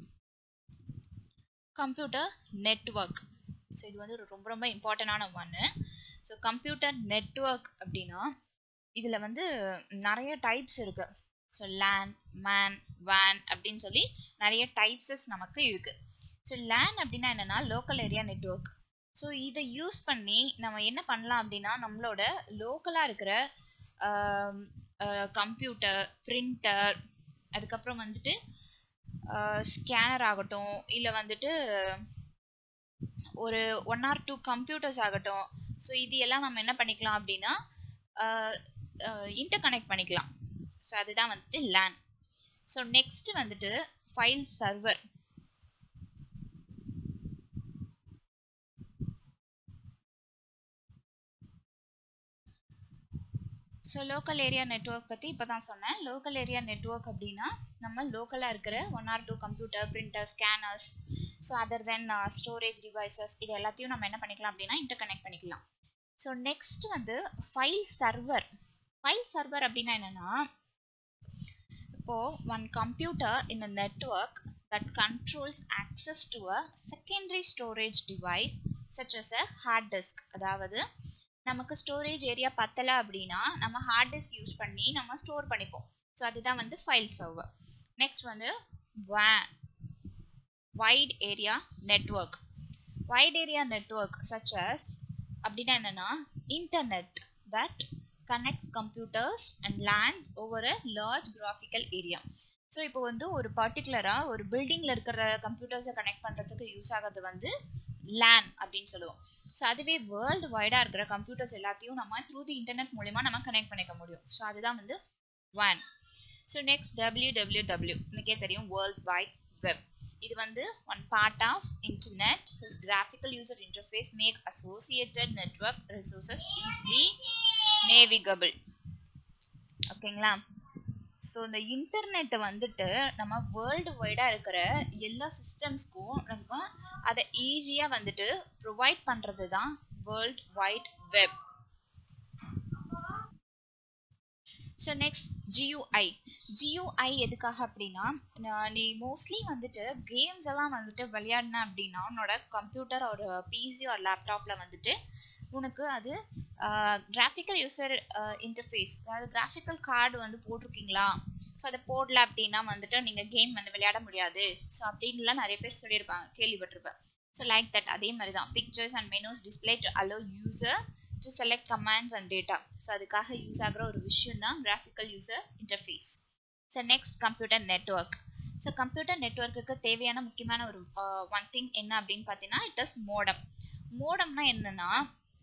கம்ப்யூட்டர் நெட்ஒர்க் ஸோ இது வந்து ரொம்ப ரொம்ப இம்பார்ட்டண்டான ஒன்று ஸோ கம்ப்யூட்டர் நெட்ஒர்க் அப்படின்னா இதில் வந்து நிறைய டைப்ஸ் இருக்கு ஸோ லேன் மேன் வேன் அப்படின்னு சொல்லி நிறைய டைப்ஸஸ் நமக்கு இருக்கு ஸோ லேன் அப்படின்னா என்னன்னா லோக்கல் ஏரியா நெட்ஒர்க் ஸோ இதை யூஸ் பண்ணி நம்ம என்ன பண்ணலாம் அப்படின்னா நம்மளோட லோக்கலாக இருக்கிற கம்ப்யூட்டர் பிரிண்டர் அதுக்கப்புறம் வந்துட்டு ஸ்கேனர் ஆகட்டும் இல்லை வந்துட்டு ஒரு ஒன் ஆர் டூ கம்ப்யூட்டர்ஸ் ஆகட்டும் ஸோ இது எல்லாம் நம்ம என்ன பண்ணிக்கலாம் அப்படின்னா இன்டர் கனெக்ட் பண்ணிக்கலாம் ஸோ அதுதான் வந்துட்டு லேன் ஸோ நெக்ஸ்ட் வந்துட்டு file server so local area network பற்றி இப்போ தான் சொன்னேன் லோக்கல் ஏரியா நெட்ஒர்க் அப்படின்னா நம்ம லோக்கலாக இருக்கிற one or two computer printer scanners so other then storage devices இது எல்லாத்தையும் நம்ம என்ன பண்ணிக்கலாம் அப்படின்னா இன்டர் கனெக்ட் பண்ணிக்கலாம் ஸோ நெக்ஸ்ட் வந்து ஃபைல் சர்வர் ஃபைல் சர்வர் அப்படின்னா என்னென்னா இப்போது one computer in a network that controls access to a secondary storage device such as a hard disk அதாவது நமக்கு ஸ்டோரேஜ் ஏரியா பத்தலை அப்படின்னா நம்ம ஹார்ட் டிஸ்க் யூஸ் பண்ணி நம்ம ஸ்டோர் பண்ணிப்போம் ஸோ அதுதான் வந்து ஃபைல் சர்வர் நெக்ஸ்ட் வந்து வேன் wide area network wide area network such as அப்படின்னா என்னென்னா internet that connects computers and lands over a large graphical area so இப்போ வந்து ஒரு பர்டிகுலராக ஒரு பில்டிங்கில் இருக்கிற கம்ப்யூட்டர்ஸை கனெக்ட் பண்ணுறதுக்கு யூஸ் ஆகிறது வந்து லேன் அப்படின்னு சொல்லுவோம் ஸோ அதுவே வேர்ல்டு வைடாக இருக்கிற கம்ப்யூட்டர்ஸ் எல்லாத்தையும் நம்ம த்ரூ தி இன்டர்நெட் மூலிமா நம்ம கனெக்ட் பண்ணிக்க முடியும் ஸோ அதுதான் வந்து வேன் so next W W W எனக்கே தெரியும் வேர்ல்ட் வைட் வெப் இது வந்து one part of internet his graphical user interface make associated network resources easily navigable ஓகேங்களா ஸோ இந்த இன்டர்நெட்டை வந்துட்டு நம்ம வேர்ல்டு வைடாக இருக்கிற எல்லா சிஸ்டம்ஸ்க்கும் நம்ம அதை ஈஸியாக வந்துட்டு ப்ரொவைட் பண்ணுறது தான் world wide web so next GUI GUI எதுக்காக அப்படின்னா நீ மோஸ்ட்லி வந்துட்டு கேம்ஸ் எல்லாம் வந்துட்டு விளையாடின அப்படின்னா உன்னோட கம்ப்யூட்டர் ஒரு பிசி ஒரு லேப்டாப்பில் வந்துட்டு உனக்கு அது கிராஃபிக்கல் யூசர் இன்டர்ஃபேஸ் அதாவது கிராஃபிக்கல் கார்டு வந்து போட்டிருக்கீங்களா ஸோ அதை போடல அப்படின்னா வந்துட்டு நீங்கள் கேம் வந்து விளையாட முடியாது ஸோ அப்படின்லாம் நிறைய பேர் சொல்லியிருப்பாங்க கேள்விப்பட்டிருப்பேன் ஸோ லைக் தட் அதே மாதிரி தான் pictures and menus display to allow user to select commands and data so அதுக்காக யூஸ் ஆகிற ஒரு விஷயம் தான் graphical user interface so next computer network so computer நெட்ஒர்க்குக்கு தேவையான முக்கியமான ஒரு ஒன் திங் என்ன அப்படின்னு பார்த்தீங்கன்னா இட் இஸ் மோடம் மோடம்னா என்னன்னா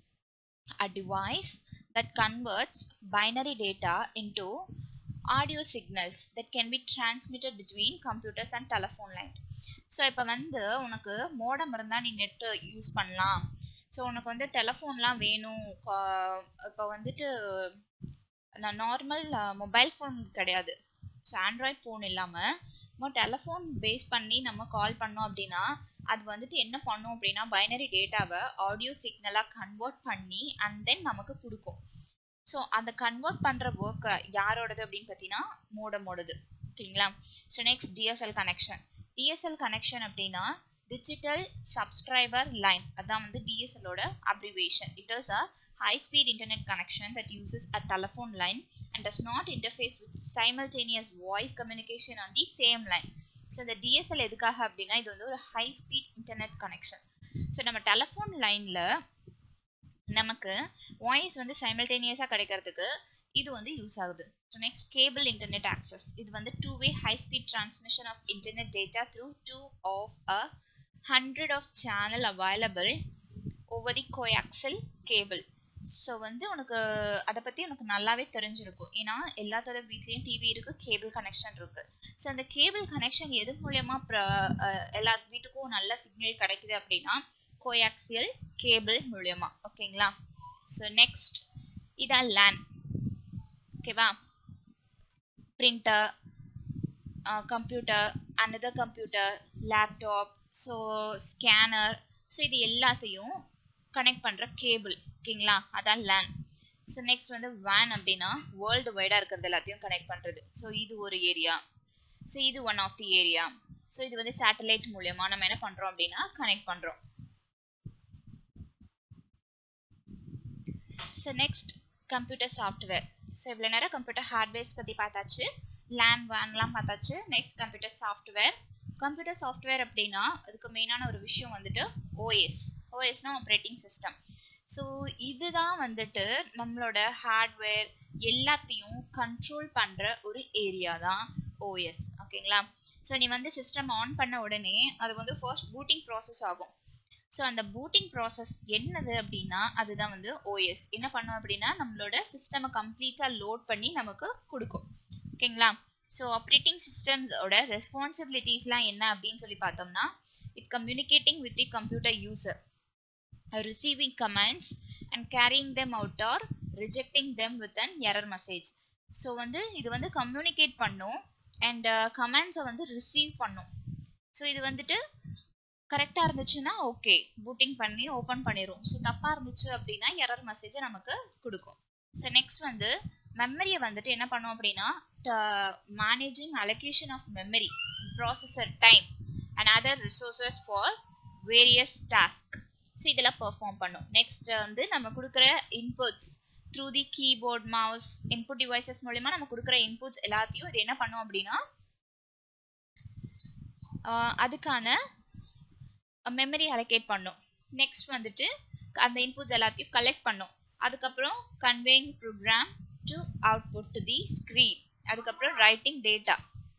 a device that converts binary data into audio signals that can be transmitted between computers and telephone line so இப்போ வந்து உனக்கு மோடம் இருந்தால் நீ நெட்டு யூஸ் பண்ணலாம் ஸோ உனக்கு வந்து டெலஃபோன்லாம் வேணும் இப்போ வந்துட்டு நான் நார்மல் மொபைல் ஃபோன் கிடையாது ஸோ ஆண்ட்ராய்ட் ஃபோன் இல்லாமல் நம்ம டெலஃபோன் பேஸ் பண்ணி நம்ம கால் பண்ணோம் அப்படின்னா அது வந்துட்டு என்ன பண்ணும் அப்படின்னா பைனரி டேட்டாவை ஆடியோ சிக்னலாக கன்வெர்ட் பண்ணி அண்ட் தென் நமக்கு கொடுக்கும் ஸோ அந்த கன்வெர்ட் பண்ணுற ஒர்க்கை யாரோடது அப்படின்னு பார்த்தீங்கன்னா மோடமோடது ஓகேங்களா so next DSL connection DSL connection அப்படின்னா டிஜிட்டல் சப்ஸ்கிரைபர் லைன் அதான் வந்து டிஎஸ்எலோட abbreviation it is a high speed internet connection that uses a telephone line and does not interface with simultaneous voice communication on the same line so இந்த DSL எதுக்காக அப்படின்னா இது வந்து ஒரு high speed internet connection so நம்ம telephone லைனில் நமக்கு voice வந்து சைமல்டேனியஸாக கிடைக்கிறதுக்கு இது வந்து யூஸ் ஆகுது so next cable internet access இது வந்து two way high speed transmission of internet data through two of a hundred of channel available over the coaxial cable so வந்து உனக்கு அதை பற்றி உனக்கு நல்லாவே தெரிஞ்சிருக்கும் ஏன்னா எல்லாத்தோட வீட்லேயும் டிவி இருக்குது கேபிள் கனெக்ஷன் இருக்குது ஸோ அந்த கேபிள் கனெக்ஷன் எது மூலயமா எல்லா வீட்டுக்கும் நல்ல சிக்னல் கிடைக்குது அப்படின்னா கோயாக்சியல் கேபிள் மூலயமா ஓகேங்களா ஸோ நெக்ஸ்ட் இதான் லேன் ஓகேவா printer computer another computer laptop so scanner so இது எல்லாத்தையும் கனெக்ட் பண்ணுற கேபிள் ஓகேங்களா அதான் லேன் ஸோ நெக்ஸ்ட் வந்து வேன் அப்படின்னா வேர்ல்டு வைடாக இருக்கிறது எல்லாத்தையும் கனெக்ட் பண்ணுறது ஸோ இது ஒரு ஏரியா ஸோ இது one of the area so இது வந்து சேட்டலைட் மூலயமா நம்ம என்ன பண்ணுறோம் அப்படின்னா கனெக்ட் பண்ணுறோம் so next computer software so இவ்வளோ நேரம் கம்ப்யூட்டர் ஹார்ட்வேர்ஸ் பற்றி பார்த்தாச்சு லேன் வேன்லாம் பார்த்தாச்சு next computer software computer software அப்படின்னா அதுக்கு மெயினான ஒரு விஷயம் வந்துட்டு ஓஎஸ் ஓஎஸ்னா ஆப்ரேட்டிங் சிஸ்டம் ஸோ இதுதான் வந்துட்டு நம்மளோட ஹார்ட்வேர் எல்லாத்தையும் கண்ட்ரோல் பண்ணுற ஒரு ஏரியா தான் ஓஎஸ் ஓகேங்களா ஸோ நீ வந்து சிஸ்டம் ஆன் பண்ண உடனே அது வந்து ஃபர்ஸ்ட் பூட்டிங் ப்ராசஸ் ஆகும் ஸோ அந்த பூட்டிங் ப்ராசஸ் என்னது அப்படின்னா அதுதான் வந்து ஓஎஸ் என்ன பண்ணும் அப்படின்னா நம்மளோட சிஸ்டமை கம்ப்ளீட்டாக லோட் பண்ணி நமக்கு கொடுக்கும் ஓகேங்களா ஸோ ஆப்ரேட்டிங் சிஸ்டம்ஸோட ரெஸ்பான்சிபிலிட்டிஸ்லாம் என்ன அப்படின்னு சொல்லி பார்த்தோம்னா it communicating with the computer user receiving commands and carrying them out or rejecting them with an error message so வந்து இது வந்து கம்யூனிகேட் பண்ணும் அண்ட் கமெண்ட்ஸை வந்து ரிசீவ் பண்ணும் ஸோ இது வந்துட்டு கரெக்டாக இருந்துச்சுன்னா ஓகே பூட்டிங் பண்ணி ஓப்பன் பண்ணிடும் ஸோ தப்பாக இருந்துச்சு அப்படின்னா எரர் மெசேஜை நமக்கு கொடுக்கும் ஸோ நெக்ஸ்ட் வந்து மெமரியை வந்துட்டு என்ன பண்ணோம் அப்படின்னா managing allocation of memory processor time and other resources for various task so இதெல்லாம் பெர்ஃபார்ம் பண்ணும் நெக்ஸ்ட் வந்து நம்ம கொடுக்குற inputs through the keyboard mouse input devices மூலயமா நம்ம கொடுக்குற இன்புட்ஸ் எல்லாத்தையும் இது என்ன பண்ணும் அப்படின்னா அதுக்கான மெமரி அலோகேட் பண்ணும் நெக்ஸ்ட் வந்துட்டு அந்த இன்புட்ஸ் எல்லாத்தையும் கலெக்ட் பண்ணும் அதுக்கப்புறம் conveying program to output to the screen அதுக்கப்புறம் ரைட்டிங் டேட்டா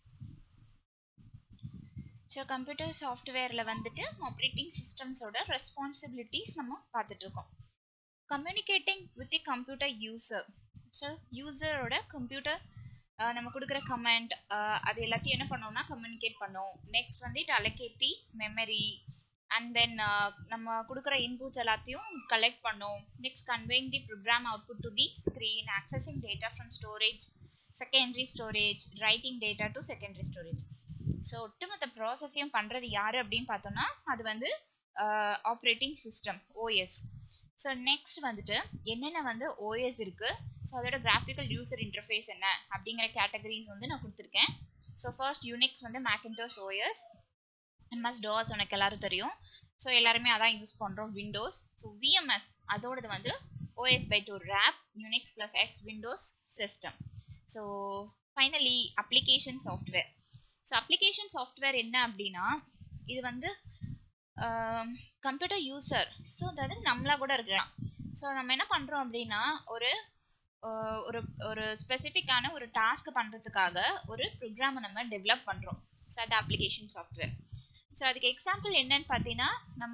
ஸோ கம்ப்யூட்டர் சாஃப்ட்வேரில் வந்துட்டு ஆப்ரேட்டிங் சிஸ்டம்ஸோட ரெஸ்பான்சிபிலிட்டிஸ் நம்ம பார்த்துட்டு இருக்கோம் communicating with the computer user so யூசரோட கம்ப்யூட்டர் நம்ம கொடுக்குற கமெண்ட் அது எல்லாத்தையும் என்ன பண்ணோம்னா கம்யூனிகேட் பண்ணோம் நெக்ஸ்ட் வந்து it allocate the memory and then நம்ம கொடுக்குற இன்புட்ஸ் எல்லாத்தையும் கலெக்ட் பண்ணோம் next conveying the program output to the screen accessing data from storage secondary storage writing data to secondary storage so ஒட்டுமொத்த ப்ராசஸையும் பண்ணுறது யார் அப்படின்னு பார்த்தோம்னா அது வந்து operating system OS so next வந்துட்டு என்னென்ன வந்து ஓஎஸ் இருக்குது ஸோ அதோட கிராஃபிக்கல் யூசர் இன்டர்ஃபேஸ் என்ன அப்படிங்கிற கேட்டகரிஸ் வந்து நான் கொடுத்துருக்கேன் ஸோ ஃபர்ஸ்ட் யூனிக்ஸ் வந்து மேக்கின்டோஸ் ஓஎஸ் எம்எஸ் டோஸ் உனக்கு எல்லாரும் தெரியும் ஸோ எல்லாருமே அதான் யூஸ் பண்ணுறோம் விண்டோஸ் ஸோ விஎம்எஸ் அதோடது வந்து OS by two warp Unix plus X Windows system so finally application software so application software என்ன அப்படின்னா இது வந்து கம்ப்யூட்டர் யூசர் ஸோ அதாவது நம்மளா கூட இருக்கலாம் ஸோ நம்ம என்ன பண்ணுறோம் அப்படின்னா ஒரு ஒரு ஒரு ஸ்பெசிஃபிக்கான ஒரு டாஸ்க் பண்ணுறதுக்காக ஒரு ப்ரோக்ராமை நம்ம டெவலப் பண்ணுறோம் ஸோ அது அப்ளிகேஷன் சாஃப்ட்வேர் ஸோ அதுக்கு எக்ஸாம்பிள் என்னன்னு பார்த்தீங்கன்னா நம்ம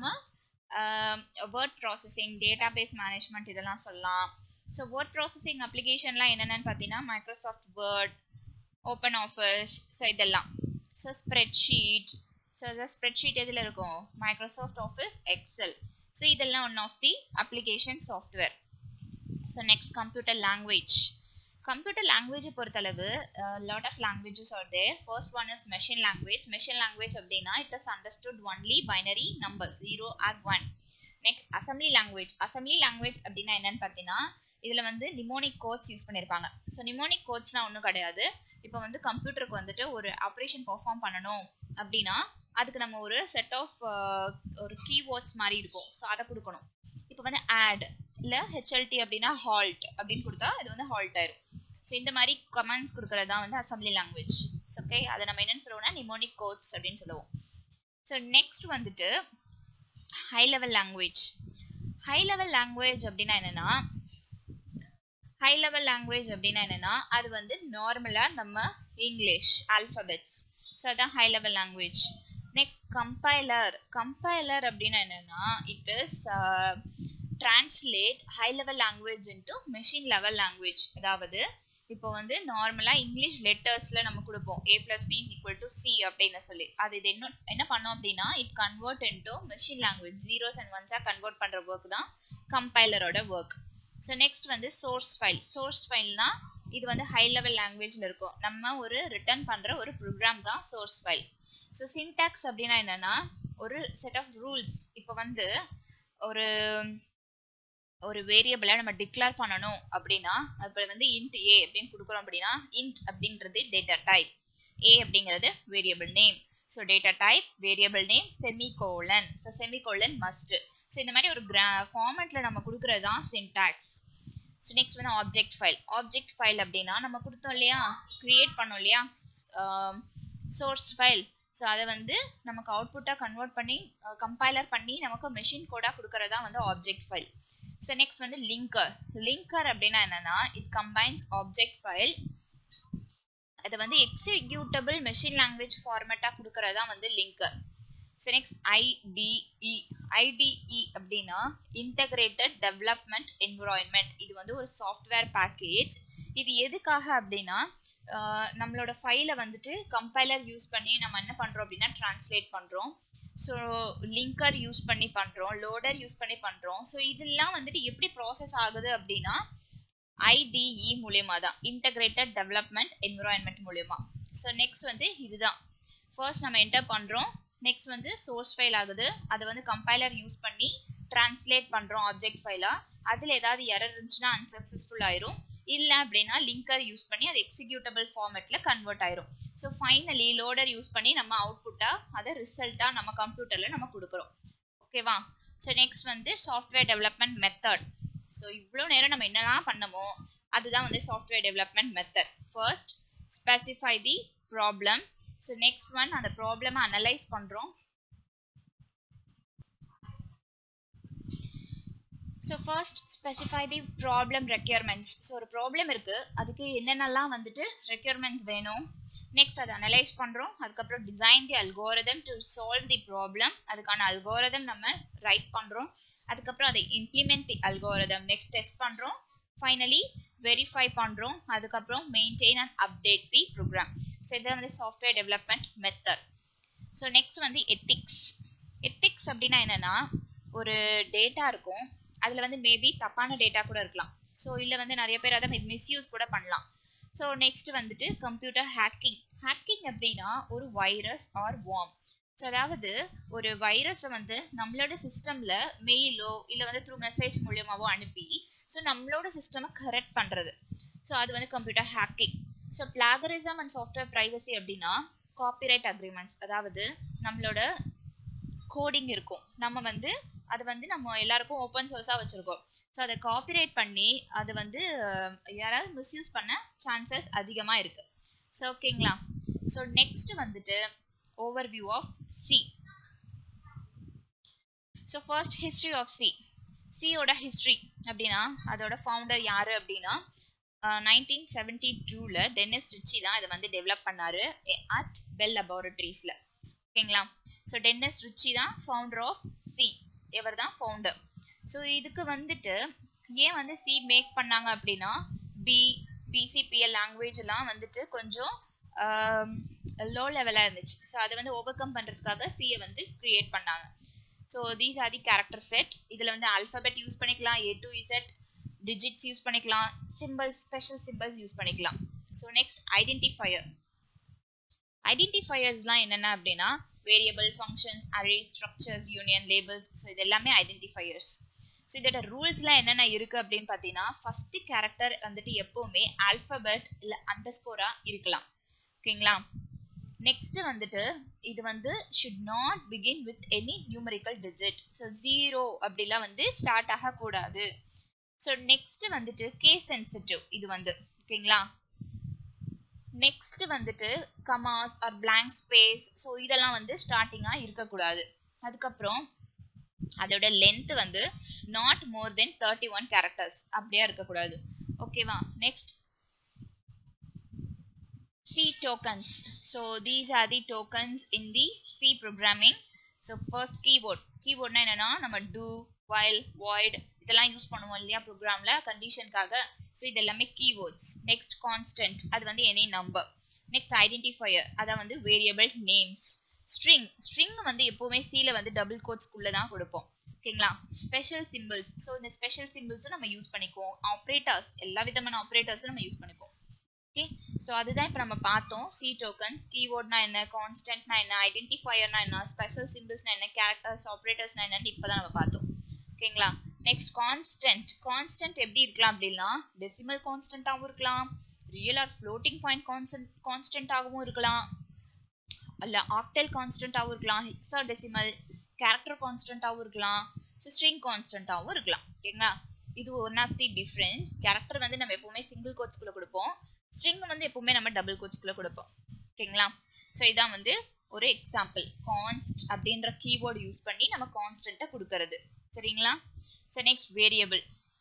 word processing data base management இதெல்லாம் சொல்லலாம் ஸோ வேர்ட் ப்ராசஸிங் அப்ளிகேஷன்லாம் என்னென்னு பார்த்தீங்கன்னா Microsoft Word Open Office so இதெல்லாம் ஸோ ஸ்ப்ரெட்ஷீட் ஸோ இதில் ஸ்ப்ரெட்ஷீட் எதில் இருக்கும் மைக்ரோசாஃப்ட் ஆஃபீஸ் எக்ஸல் ஸோ இதெல்லாம் one of the application software so next computer language computer லாங்குவேஜை பொறுத்தளவு lot of languages are there first one is machine language machine language அப்படின்னா it is understood only binary number zero or one next assembly language assembly language அப்படின்னா என்னன்னு பார்த்தீங்கன்னா இதில் வந்து mnemonic codes use பண்ணியிருப்பாங்க so mnemonic கோட்ஸ்னால் ஒன்றும் கிடையாது இப்போ வந்து கம்ப்யூட்டருக்கு வந்துட்டு ஒரு ஆப்ரேஷன் பர்ஃபார்ம் பண்ணணும் அப்படின்னா அதுக்கு நம்ம ஒரு செட் ஆஃப் ஒரு கீவேர்ட்ஸ் மாதிரி இருக்கும் ஸோ அதை கொடுக்கணும் இப்போ வந்து ஆட் இல்லை ஹெச்எல்டி அப்படின்னா ஹால்ட் அப்படின்னு கொடுத்தா இது வந்து ஹால்ட் ஆயிரும் ஸோ இந்த மாதிரி கமெண்ட்ஸ் கொடுக்கறது தான் வந்து அசம்பிளி லாங்குவேஜ் ஓகே அதை நம்ம என்னன்னு சொல்லுவோம்னா நிமோனிக் கோட்ஸ் அப்படின்னு சொல்லுவோம் ஸோ நெக்ஸ்ட் வந்துட்டு high level language high level language அப்படின்னா என்னன்னா ஹை லெவல் லாங்குவேஜ் அப்படின்னா என்னன்னா அது வந்து நார்மலாக நம்ம இங்கிலீஷ் ஆல்ஃபபெட்ஸ் ஸோ அதான் high level language next compiler compiler அப்படின்னா என்னன்னா it is translate high level language into machine level language அதாவது இப்போ வந்து நார்மலாக இங்கிலீஷ் லெட்டர்ஸில் நம்ம கொடுப்போம் A plus B is equal to C அப்படின்னு சொல்லி அது இது என்ன என்ன பண்ணோம் அப்படின்னா it convert into machine language zeros and ஒன்ஸாக கன்வெர்ட் பண்ணுற ஒர்க் தான் கம்பைலரோட ஒர்க் ஸோ நெக்ஸ்ட் வந்து சோர்ஸ் ஃபைல் சோர்ஸ் ஃபைல்னா இது வந்து ஹை லெவல் லாங்குவேஜில் இருக்கும் நம்ம ஒரு ரிட்டர்ன் பண்ணுற ஒரு ப்ரோக்ராம் தான் சோர்ஸ் ஃபைல் ஸோ சின்டாக்ஸ் அப்படின்னா என்னென்னா ஒரு செட் ஆஃப் ரூல்ஸ் இப்போ வந்து ஒரு ஒரு வேரியபிளை நம்ம டிக்ளேர் பண்ணணும் அப்படின்னா இப்போ வந்து இன்ட் ஏ அப்படின்னு கொடுக்குறோம் அப்படின்னா இன்ட் அப்படின்றது டேட்டா டைப் ஏ அப்படிங்கிறது variable name so data type variable name semi colon so semi colon must so இந்த மாதிரி ஒரு கிரா ஃபார்மேட்டில் நம்ம கொடுக்குறது தான் சின்டாக்ஸ் ஸோ நெக்ஸ்ட் வந்து ஆப்ஜெக்ட் ஃபைல் ஆப்ஜெக்ட் ஃபைல் அப்படின்னா நம்ம கொடுத்தோம் இல்லையா க்ரியேட் பண்ணோம் இல்லையா சோர்ஸ் ஃபைல் ஸோ அதை வந்து நமக்கு அவுட்புட்டாக கன்வெர்ட் பண்ணி கம்பைலர் பண்ணி நமக்கு மெஷின் கோடாக கொடுக்கறதா வந்து ஆப்ஜெக்ட் ஃபைல் ஸோ நெக்ஸ்ட் வந்து லிங்கர் லிங்கர் அப்படின்னா என்னன்னா இட் கம்பைன்ஸ் ஆப்ஜெக்ட் ஃபைல் அதை வந்து எக்ஸிக்யூட்டபிள் மெஷின் லாங்குவேஜ் ஃபார்மேட்டாக கொடுக்கறதா வந்து linker so next IDE IDE அப்படின்னா இன்டகிரேட்டட் டெவலப்மெண்ட் என்விரான்மெண்ட் இது வந்து ஒரு சாஃப்ட்வேர் பேக்கேஜ் இது எதுக்காக அப்படின்னா நம்மளோட ஃபைலை வந்துட்டு கம்பைலர் யூஸ் பண்ணி நம்ம என்ன பண்ணுறோம் அப்படின்னா டிரான்ஸ்லேட் பண்ணுறோம் ஸோ லிங்கர் யூஸ் பண்ணி பண்ணுறோம் லோடர் யூஸ் பண்ணி பண்ணுறோம் ஸோ இதெல்லாம் வந்துட்டு எப்படி ப்ராசஸ் ஆகுது அப்படின்னா ஐடிஇ மூலயமா தான் இன்டகிரேட்டட் டெவலப்மெண்ட் என்விரான்மெண்ட் மூலயமா ஸோ நெக்ஸ்ட் வந்து இதுதான் ஃபர்ஸ்ட் நம்ம என்டர் பண்ணுறோம் நெக்ஸ்ட் வந்து சோர்ஸ் ஃபைல் ஆகுது அதை வந்து கம்பைலர் யூஸ் பண்ணி டிரான்ஸ்லேட் பண்ணுறோம் ஆப்ஜெக்ட் ஃபைலாக அதில் ஏதாவது எரர் இருந்துச்சுன்னா அன்சக்ஸஸ்ஃபுல் ஆயிரும் இல்லை அப்படின்னா லிங்கர் யூஸ் பண்ணி அது எக்ஸிக்யூட்டபிள் ஃபார்மேட்டில் கன்வெர்ட் ஆயிரும் ஸோ ஃபைனலி லோடர் யூஸ் பண்ணி நம்ம அவுட்புட்டாக அதை ரிசல்ட்டாக நம்ம கம்ப்யூட்டரில் நம்ம கொடுக்குறோம் ஓகேவா ஸோ நெக்ஸ்ட் வந்து சாஃப்ட்வேர் டெவலப்மெண்ட் மெத்தட் ஸோ இவ்வளோ நேரம் நம்ம என்னெல்லாம் பண்ணமோ அதுதான் வந்து software development method first specify the problem so next one அந்த ப்ராப்ளமை அனலைஸ் பண்ணுறோம் so first specify the problem requirements so ஒரு ப்ராப்ளம் இருக்குது அதுக்கு என்னென்னலாம் வந்துட்டு ரெக்யர்மெண்ட்ஸ் வேணும் நெக்ஸ்ட் அதை அனலைஸ் பண்ணுறோம் அதுக்கப்புறம் design the algorithm to solve the problem அதுக்கான அல்கோரதம் நம்ம ரைட் பண்ணுறோம் அதுக்கப்புறம் அதை implement the algorithm next test பண்ணுறோம் ஃபைனலி வெரிஃபை பண்ணுறோம் அதுக்கப்புறம் maintain and update the program so இதுதான் வந்து software development method so next வந்து எத்திக்ஸ் எத்திக்ஸ் அப்படின்னா என்னென்னா ஒரு டேட்டா இருக்கும் அதில் வந்து மேபி தப்பான டேட்டா கூட இருக்கலாம் ஸோ இல்லை வந்து நிறைய பேர் அதை மிஸ்யூஸ் கூட பண்ணலாம் ஸோ நெக்ஸ்ட் வந்துட்டு கம்ப்யூட்டர் ஹேக்கிங் ஹேக்கிங் அப்படின்னா ஒரு வைரஸ் ஆர் வார்ம் ஸோ அதாவது ஒரு வைரஸை வந்து நம்மளோட சிஸ்டமில் மெயிலோ இல்லை வந்து த்ரூ மெசேஜ் மூலியமாவோ அனுப்பி ஸோ நம்மளோட சிஸ்டமை கரெக்ட் பண்ணுறது ஸோ அது வந்து computer hacking so plagiarism and software privacy அப்படின்னா காப்பிரைட் அக்ரிமெண்ட்ஸ் அதாவது நம்மளோட கோடிங் இருக்கும் நம்ம வந்து அது வந்து நம்ம எல்லாருக்கும் ஓப்பன் சோர்ஸாக வச்சுருக்கோம் ஸோ அதை காப்பிரைட் பண்ணி அது வந்து யாராவது மிஸ்யூஸ் பண்ண சான்சஸ் அதிகமாக இருக்குது ஸோ ஓகேங்களா ஸோ நெக்ஸ்ட் வந்துட்டு overview of C so first history of C சியோட ஹிஸ்ட்ரி அப்படின்னா அதோட ஃபவுண்டர் யார் அப்படின்னா நைன்டீன் செவன்டி டூவில் டென்னிஸ் ரிச்சி தான் இதை வந்து டெவலப் பண்ணாரு அட் பெல் லெபார்டரிஸில் ஓகேங்களா ஸோ டென்னிஸ் ரிச்சி தான் ஃபவுண்டர் ஆஃப் சி இவர் தான் ஃபவுண்டர் ஸோ இதுக்கு வந்துட்டு ஏன் வந்து சி மேக் பண்ணாங்க அப்படின்னா பி பிசிபிஎல் லாங்குவேஜ் எல்லாம் வந்துட்டு கொஞ்சம் லோ லெவலாக இருந்துச்சு ஸோ அதை வந்து ஓவர் கம் பண்ணுறதுக்காக சியை வந்து க்ரியேட் பண்ணாங்க so these are the character set இதில் வந்து அல்ஃபபெட் யூஸ் பண்ணிக்கலாம் A to Z digits use பண்ணிக்கலாம் சிம்பிள்ஸ் ஸ்பெஷல் சிம்பிள்ஸ் யூஸ் பண்ணிக்கலாம் ஸோ நெக்ஸ்ட் ஐடென்டிஃபயர் ஐடென்டிஃபயர்ஸ்லாம் என்னென்ன அப்படின்னா variable functions array structures union labels so இது எல்லாமே ஐடென்டிஃபயர்ஸ் ஸோ இதோட ரூல்ஸ்லாம் என்னென்ன இருக்குது அப்படின்னு பார்த்தீங்கன்னா ஃபஸ்ட்டு கேரக்டர் வந்துட்டு எப்போவுமே ஆல்ஃபபெட் இல்லை அண்டர்ஸ்கோராக இருக்கலாம் ஓகேங்களா நெக்ஸ்ட் வந்துட்டு இது வந்து should not begin with any numerical digit so zero அப்படிலாம் வந்து ஸ்டார்ட் ஆகக்கூடாது ஸோ நெக்ஸ்ட் வந்துட்டு கே சென்சிட்டிவ் இது வந்து ஓகேங்களா நெக்ஸ்ட் வந்துட்டு commas or blank space so இதெல்லாம் வந்து ஸ்டார்டிங்காக இருக்கக்கூடாது அதுக்கப்புறம் அதோட லென்த் வந்து not more then thirty one characters அப்படியே இருக்கக்கூடாது ஓகேவா next C tokens. So these are the tokens in the C programming. So first keyword. Keywordனா என்னன்னா நம்ம do, while, void இதெல்லாம் யூஸ் பண்ணுவோம் இல்லையா ப்ரோக்ராம்ல கண்டிஷனுக்காக ஸோ இது எல்லாமே கீவேர்ட்ஸ் நெக்ஸ்ட் கான்ஸ்டன்ட் அது வந்து எனி நம்பர் நெக்ஸ்ட் ஐடென்டிஃபயர் அதான் வந்து வேரியபிள் நேம்ஸ் ஸ்ட்ரிங் ஸ்ட்ரிங் வந்து எப்போவுமே சீல வந்து டபுள் கோட்ஸ்குள்ளே தான் கொடுப்போம் ஓகேங்களா ஸ்பெஷல் சிம்பிள்ஸ் ஸோ இந்த ஸ்பெஷல் சிம்பிள்ஸும் நம்ம யூஸ் பண்ணிக்குவோம் ஆப்ரேட்டர்ஸ் எல்லா விதமான ஆப்ரேட்டர்ஸும் நம்ம யூஸ் பண்ணிப்போம் ஓகே ஸோ அதுதான் இப்போ நம்ம பார்த்தோம் சி டோக்கன்ஸ் கீவோர்ட்னா என்ன கான்ஸ்டன்ட்னா என்ன ஐடென்டிஃபயர்னா என்ன ஸ்பெஷல் சிம்பிள்ஸ்னா என்ன கேரக்டர்ஸ் ஆப்ரேட்டர்ஸ்னா என்னன்னு இப்போ தான் நம்ம பார்த்தோம் ஓகேங்களா நெக்ஸ்ட் கான்ஸ்டன்ட் கான்ஸ்டன்ட் எப்படி இருக்கலாம் அப்படின்னா டெசிமல் கான்ஸ்டன்ட்டாகவும் இருக்கலாம் real or floating point constant கான்ஸ்டன்ட்டாகவும் இருக்கலாம் அல்ல ஆக்டல் கான்ஸ்டன்ட்டாகவும் இருக்கலாம் ஹெக்ஸா டெசிமல் கேரக்டர் கான்ஸ்டன்ட்டாகவும் இருக்கலாம் ஸோ ஸ்ட்ரிங் கான்ஸ்டன்ட்டாகவும் இருக்கலாம் ஓகேங்களா இது one of the difference character வந்து நம்ம எப்பவுமே சிங்கிள் கோட்ஸ்குள்ளே கொடுப்போம் ஸ்ட்ரிங் வந்து எப்பவுமே நம்ம டபுள் கோட்ஸ்குள்ளே கொடுப்போம் ஓகேங்களா ஸோ இதான் வந்து ஒரு எக்ஸாம்பிள் கான்ஸ்ட் அப்படின்ற கீவேர்டு யூஸ் பண்ணி நம்ம கான்ஸ்டண்ட்டை கொடுக்கறது சரிங்களா ஸோ நெக்ஸ்ட் வேரியபிள்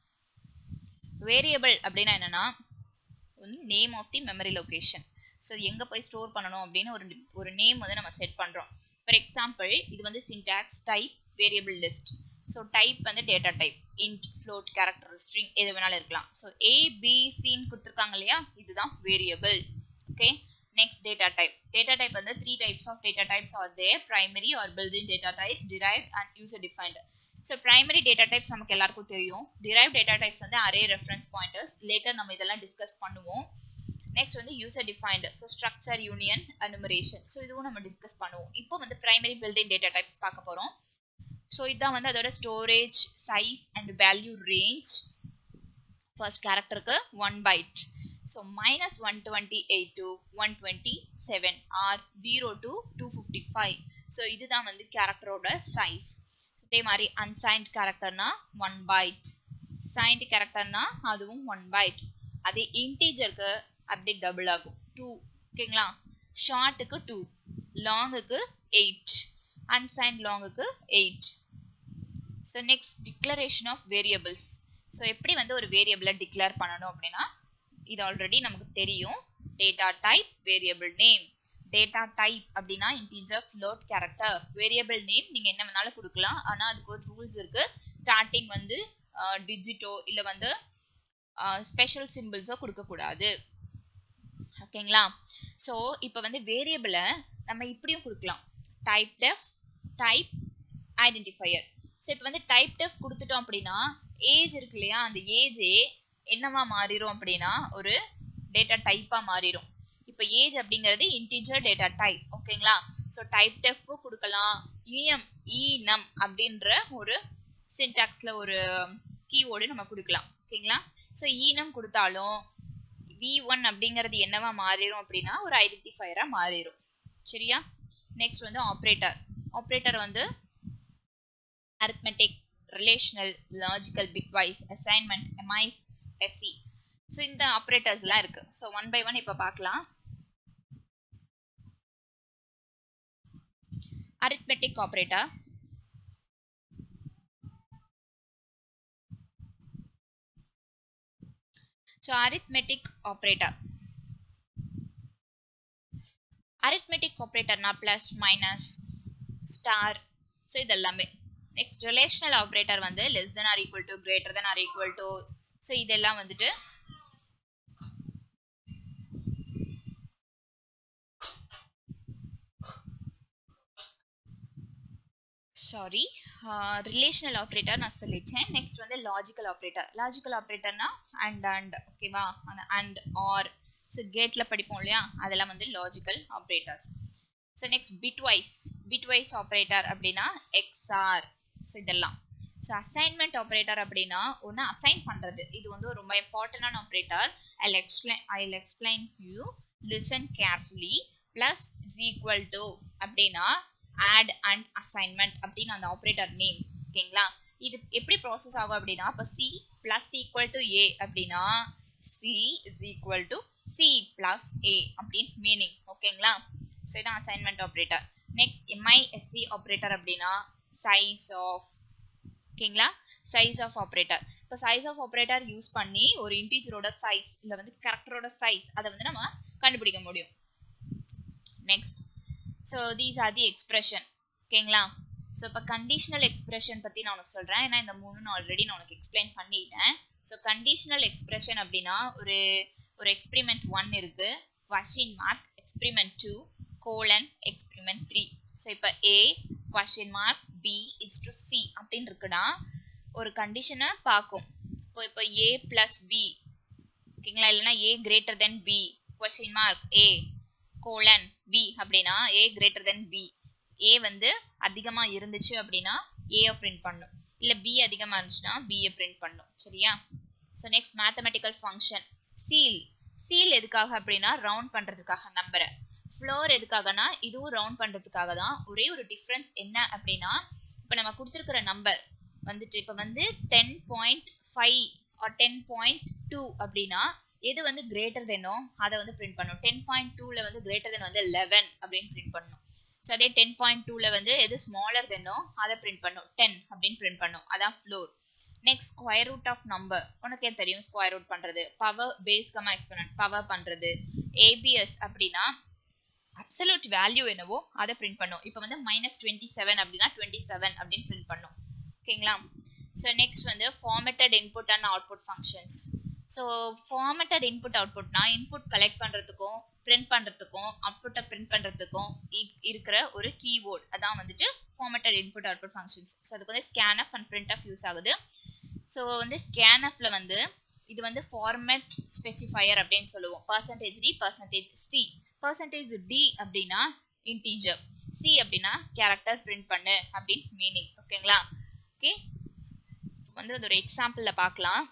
வேரியபிள் அப்படின்னா என்னன்னா வந்து name of the memory location so எங்கே போய் ஸ்டோர் பண்ணணும் அப்படின்னு ஒரு ஒரு நேம் வந்து நம்ம செட் பண்ணுறோம் ஃபார் எக்ஸாம்பிள் இது வந்து syntax type variable list so type வந்து data type int float character string எது வேணாலும் இருக்கலாம் ஸோ ஏ பி சின்னு கொடுத்துருக்காங்க இல்லையா இதுதான் variable okay next data type data type வந்து three types of data types are they primary or building data type derive and user defined so primary data types நமக்கு எல்லாருக்கும் தெரியும் டிரைவ் டேட்டா டைப்ஸ் வந்து array reference pointers later நம்ம இதெல்லாம் discuss பண்ணுவோம் next வந்து user defined so structure union enumeration so இதுவும் நம்ம டிஸ்கஸ் பண்ணுவோம் இப்போ வந்து பிரைமரி பில்டிங் டேட்டா டைப்ஸ் பார்க்க போகிறோம் ஸோ இதுதான் வந்து அதோட storage size and value range first கேரக்டருக்கு one byte so minus one twenty eight to one twenty seven or zero to two fifty five so இதுதான் வந்து கேரக்டரோட சைஸ் இதே மாதிரி அன்சைன்ட் கேரக்டர்னா ஒன் பைட் சைன்ட் கேரக்டர்னா அதுவும் ஒன் பைட் அதே இன்டீஜருக்கு அப்படியே டபுள் ஆகும் டூ ஓகேங்களா ஷார்ட்டுக்கு டூ லாங்குக்கு எயிட் அன்சைன்ட் லாங்குக்கு eight so next declaration of variables so எப்படி வந்து ஒரு வேரியபிளை டிக்ளேர் பண்ணணும் அப்படின்னா இது ஆல்ரெடி நமக்கு தெரியும் data type variable name data type அப்படின்னா integer float character variable name நீங்கள் என்ன வேணாலும் கொடுக்கலாம் ஆனால் அதுக்கு ஒரு ரூல்ஸ் இருக்குது ஸ்டார்டிங் வந்து டிஜிட்டோ இல்லை வந்து ஸ்பெஷல் சிம்பிள்ஸோ கொடுக்கக்கூடாது ஓகேங்களா ஸோ இப்போ வந்து வேரியபிளை நம்ம இப்படியும் கொடுக்கலாம் type def type identifier so இப்போ வந்து டைப் டெஃப் கொடுத்துட்டோம் அப்படின்னா ஏஜ் இருக்கு இல்லையா அந்த ஏஜே என்னவா மாறிடும் அப்படின்னா ஒரு டேட்டா டைப்பாக மாறிடும் இப்போ ஏஜ் அப்படிங்கிறது இன்டிஜர் டேட்டா டைப் ஓகேங்களா ஸோ டைப் டெஃப்பும் கொடுக்கலாம் இஎம் இனம் அப்படின்ற ஒரு சின்டாக்ஸில் ஒரு கீவேர்டு நம்ம கொடுக்கலாம் ஓகேங்களா ஸோ ஈனம் கொடுத்தாலும் வி ஒன் அப்படிங்கிறது என்னவா மாறிடும் அப்படின்னா ஒரு ஐடென்டிஃபையராக மாறிடும் சரியா நெக்ஸ்ட் வந்து ஆப்ரேட்டர் ஆப்ரேட்டர் வந்து arithmetic relational logical bitwise assignment MIS SC so இந்த ஆப்ரேட்டர்ஸ்லாம் இருக்கு ஸோ ஒன் பை ஒன் இப்போ பார்க்கலாம் arithmetic operator so arithmetic operator arithmetic ஆப்ரேட்டர்னா ப்ளஸ் மைனஸ் ஸ்டார் ஸோ இது எல்லாமே நெக்ஸ்ட் ரிலேஷனல் ஆப்ரேட்டர் வந்து less than or equal to greater than or equal to so இதெல்லாம் வந்துட்டு சாரி ரிலேஷனல் ஆப்ரேட்டர் நான் சொல்லிச்சேன் நெக்ஸ்ட் வந்து லாஜிக்கல் ஆப்ரேட்டர் லாஜிக்கல் ஆப்ரேட்டர்னா அண்ட் அண்ட் ஓகேவா அந்த அண்ட் ஆர் ஸோ கேட்டில் படிப்போம் இல்லையா அதெல்லாம் வந்து logical operators so next bitwise bitwise operator அப்படின்னா எக்ஸ்ஆர் ஸோ இதெல்லாம் ஸோ அசைன்மெண்ட் ஆப்ரேட்டர் அப்படின்னா ஒன்று அசைன் பண்ணுறது இது வந்து ரொம்ப இம்பார்ட்டண்டான operator I explain I explain you listen carefully plus is equal to அப்படின்னா ஆட் அண்ட் அசைன்மெண்ட் அப்படின்னு அந்த ஆப்ரேட்டர் நேம் ஓகேங்களா இது எப்படி ப்ராசஸ் ஆகும் அப்படின்னா இப்போ C plus equal to A அப்படின்னா C is equal to C plus A அப்படின்னு மீனிங் ஓகேங்களா ஸோ இதான் assignment operator next MISC operator அப்படின்னா சைஸ் ஆஃப் ஓகேங்களா சைஸ் ஆஃப் ஆப்ரேட்டர் இப்போ சைஸ் ஆஃப் ஆப்ரேட்டர் யூஸ் பண்ணி ஒரு இன்டீஜரோட சைஸ் இல்லை வந்து கேரக்டரோட சைஸ் அதை வந்து நம்ம கண்டுபிடிக்க முடியும் next so these are the expression ஓகேங்களா ஸோ இப்போ கண்டிஷனல் எக்ஸ்பிரஷன் பற்றி நான் உனக்கு சொல்கிறேன் ஏன்னா இந்த மூணு நான் ஆல்ரெடி நான் உனக்கு எக்ஸ்பிளைன் பண்ணிட்டேன் ஸோ கண்டிஷனல் எக்ஸ்பிரஷன் அப்படின்னா ஒரு ஒரு எக்ஸ்பிரிமெண்ட் ஒன் இருக்குது question mark experiment two colon experiment three so இப்போ A question mark B is to C அப்படின்னு இருக்குன்னா ஒரு கண்டிஷனை பார்க்கும் இப்போ இப்போ ஏ பிளஸ் பி ஓகேங்களா இல்லைன்னா A greater than B question mark A colon B அப்படின்னா A greater than B A வந்து அதிகமாக இருந்துச்சு அப்படின்னா ஏயை பிரிண்ட் பண்ணும் இல்லை பி அதிகமாக இருந்துச்சுன்னா பியை பிரிண்ட் பண்ணும் சரியா so next mathematical function ceil ceil எதுக்காக அப்படின்னா ரவுண்ட் பண்ணுறதுக்காக நம்பரை ஃப்ளோர் எதுக்காகனா இதுவும் ரவுண்ட் பண்ணுறதுக்காக தான் ஒரே ஒரு டிஃப்ரென்ஸ் என்ன அப்படின்னா இப்போ நம்ம கொடுத்துருக்குற நம்பர் வந்துட்டு இப்போ வந்து ten point five or ten point two அப்படின்னா எது வந்து கிரேட்டர் தென்னோ அதை வந்து பிரிண்ட் பண்ணும் டென் பாயிண்ட் டூவில் வந்து கிரேட்டர் தென் வந்து லெவன் அப்படின்னு பிரிண்ட் பண்ணும் ஸோ அதே டென் பாயிண்ட் டூவில் வந்து எது ஸ்மாலர் தென்னோ அதை பிரிண்ட் பண்ணும் டென் அப்படின்னு பிரிண்ட் பண்ணும் அதான் floor next square root of number உனக்கே தெரியும் ஸ்கொயர் ரூட் பண்ணுறது power base comma exponent power பண்ணுறது ஏபிஎஸ் அப்படின்னா அப்சல்யூட் வேல்யூ என்னவோ அதை பிரிண்ட் பண்ணும் இப்போ வந்து மைனஸ் டுவெண்ட்டி செவன் அப்படின்னா டுவெண்ட்டி செவன் அப்படின்னு பிரிண்ட் பண்ணும் ஓகேங்களா ஸோ நெக்ஸ்ட் வந்து formatted input and output functions so formatted input அவுட்புட்னா இன்புட் கலெக்ட் பண்ணுறதுக்கும் பிரிண்ட் பண்ணுறதுக்கும் அவுட்புட்டை பிரிண்ட் பண்ணுறதுக்கும் இருக்கிற ஒரு கீபோர்ட் அதான் வந்துட்டு formatted input output functions so அதுக்கு வந்து scanf and printf use ஆகுது ஸோ வந்து ஸ்கேன் அப்ல வந்து இது வந்து ஃபார்மேட் ஸ்பெசிஃபையர் அப்படின்னு சொல்லுவோம் percentage D percentage C percentage D அப்படின்னா இன்டீஜர் சி அப்படின்னா கேரக்டர் பிரிண்ட் பண்ணு அப்படின்னு மீனிங் ஓகேங்களா ஓகே வந்து அது ஒரு எக்ஸாம்பிளில் பார்க்கலாம்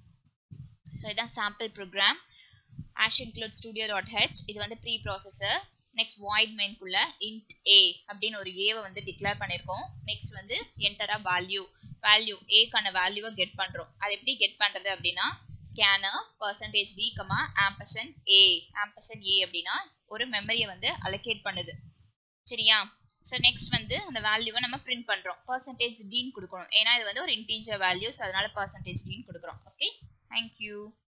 ஸோ இதான் sample program hash include studio dot H இது வந்து ப்ரீ ப்ராசஸர் நெக்ஸ்ட் வாய்ட் மெயின்குள்ள இன்ட் ஏ அப்படின்னு ஒரு ஏவை வந்து டிக்ளேர் பண்ணியிருக்கோம் நெக்ஸ்ட் வந்து என்டரா வேல்யூ வேல்யூ ஏக்கான வேல்யூவை கெட் பண்ணுறோம் அது எப்படி கெட் பண்ணுறது அப்படின்னா scanner percentage D comma ampersand A ampersand A அப்படின்னா ஒரு மெமரியை வந்து அலோகேட் பண்ணுது சரியா ஸோ நெக்ஸ்ட் வந்து அந்த வேல்யூவை நம்ம பிரிண்ட் பண்ணுறோம் பர்சன்டேஜ் டீன் கொடுக்கணும் ஏன்னா இது வந்து ஒரு இன்டீஜர் வேல்யூஸ் அதனால பர்சன்டேஜ் டீன் கொடுக்குறோம் ஓகே தேங்க்யூ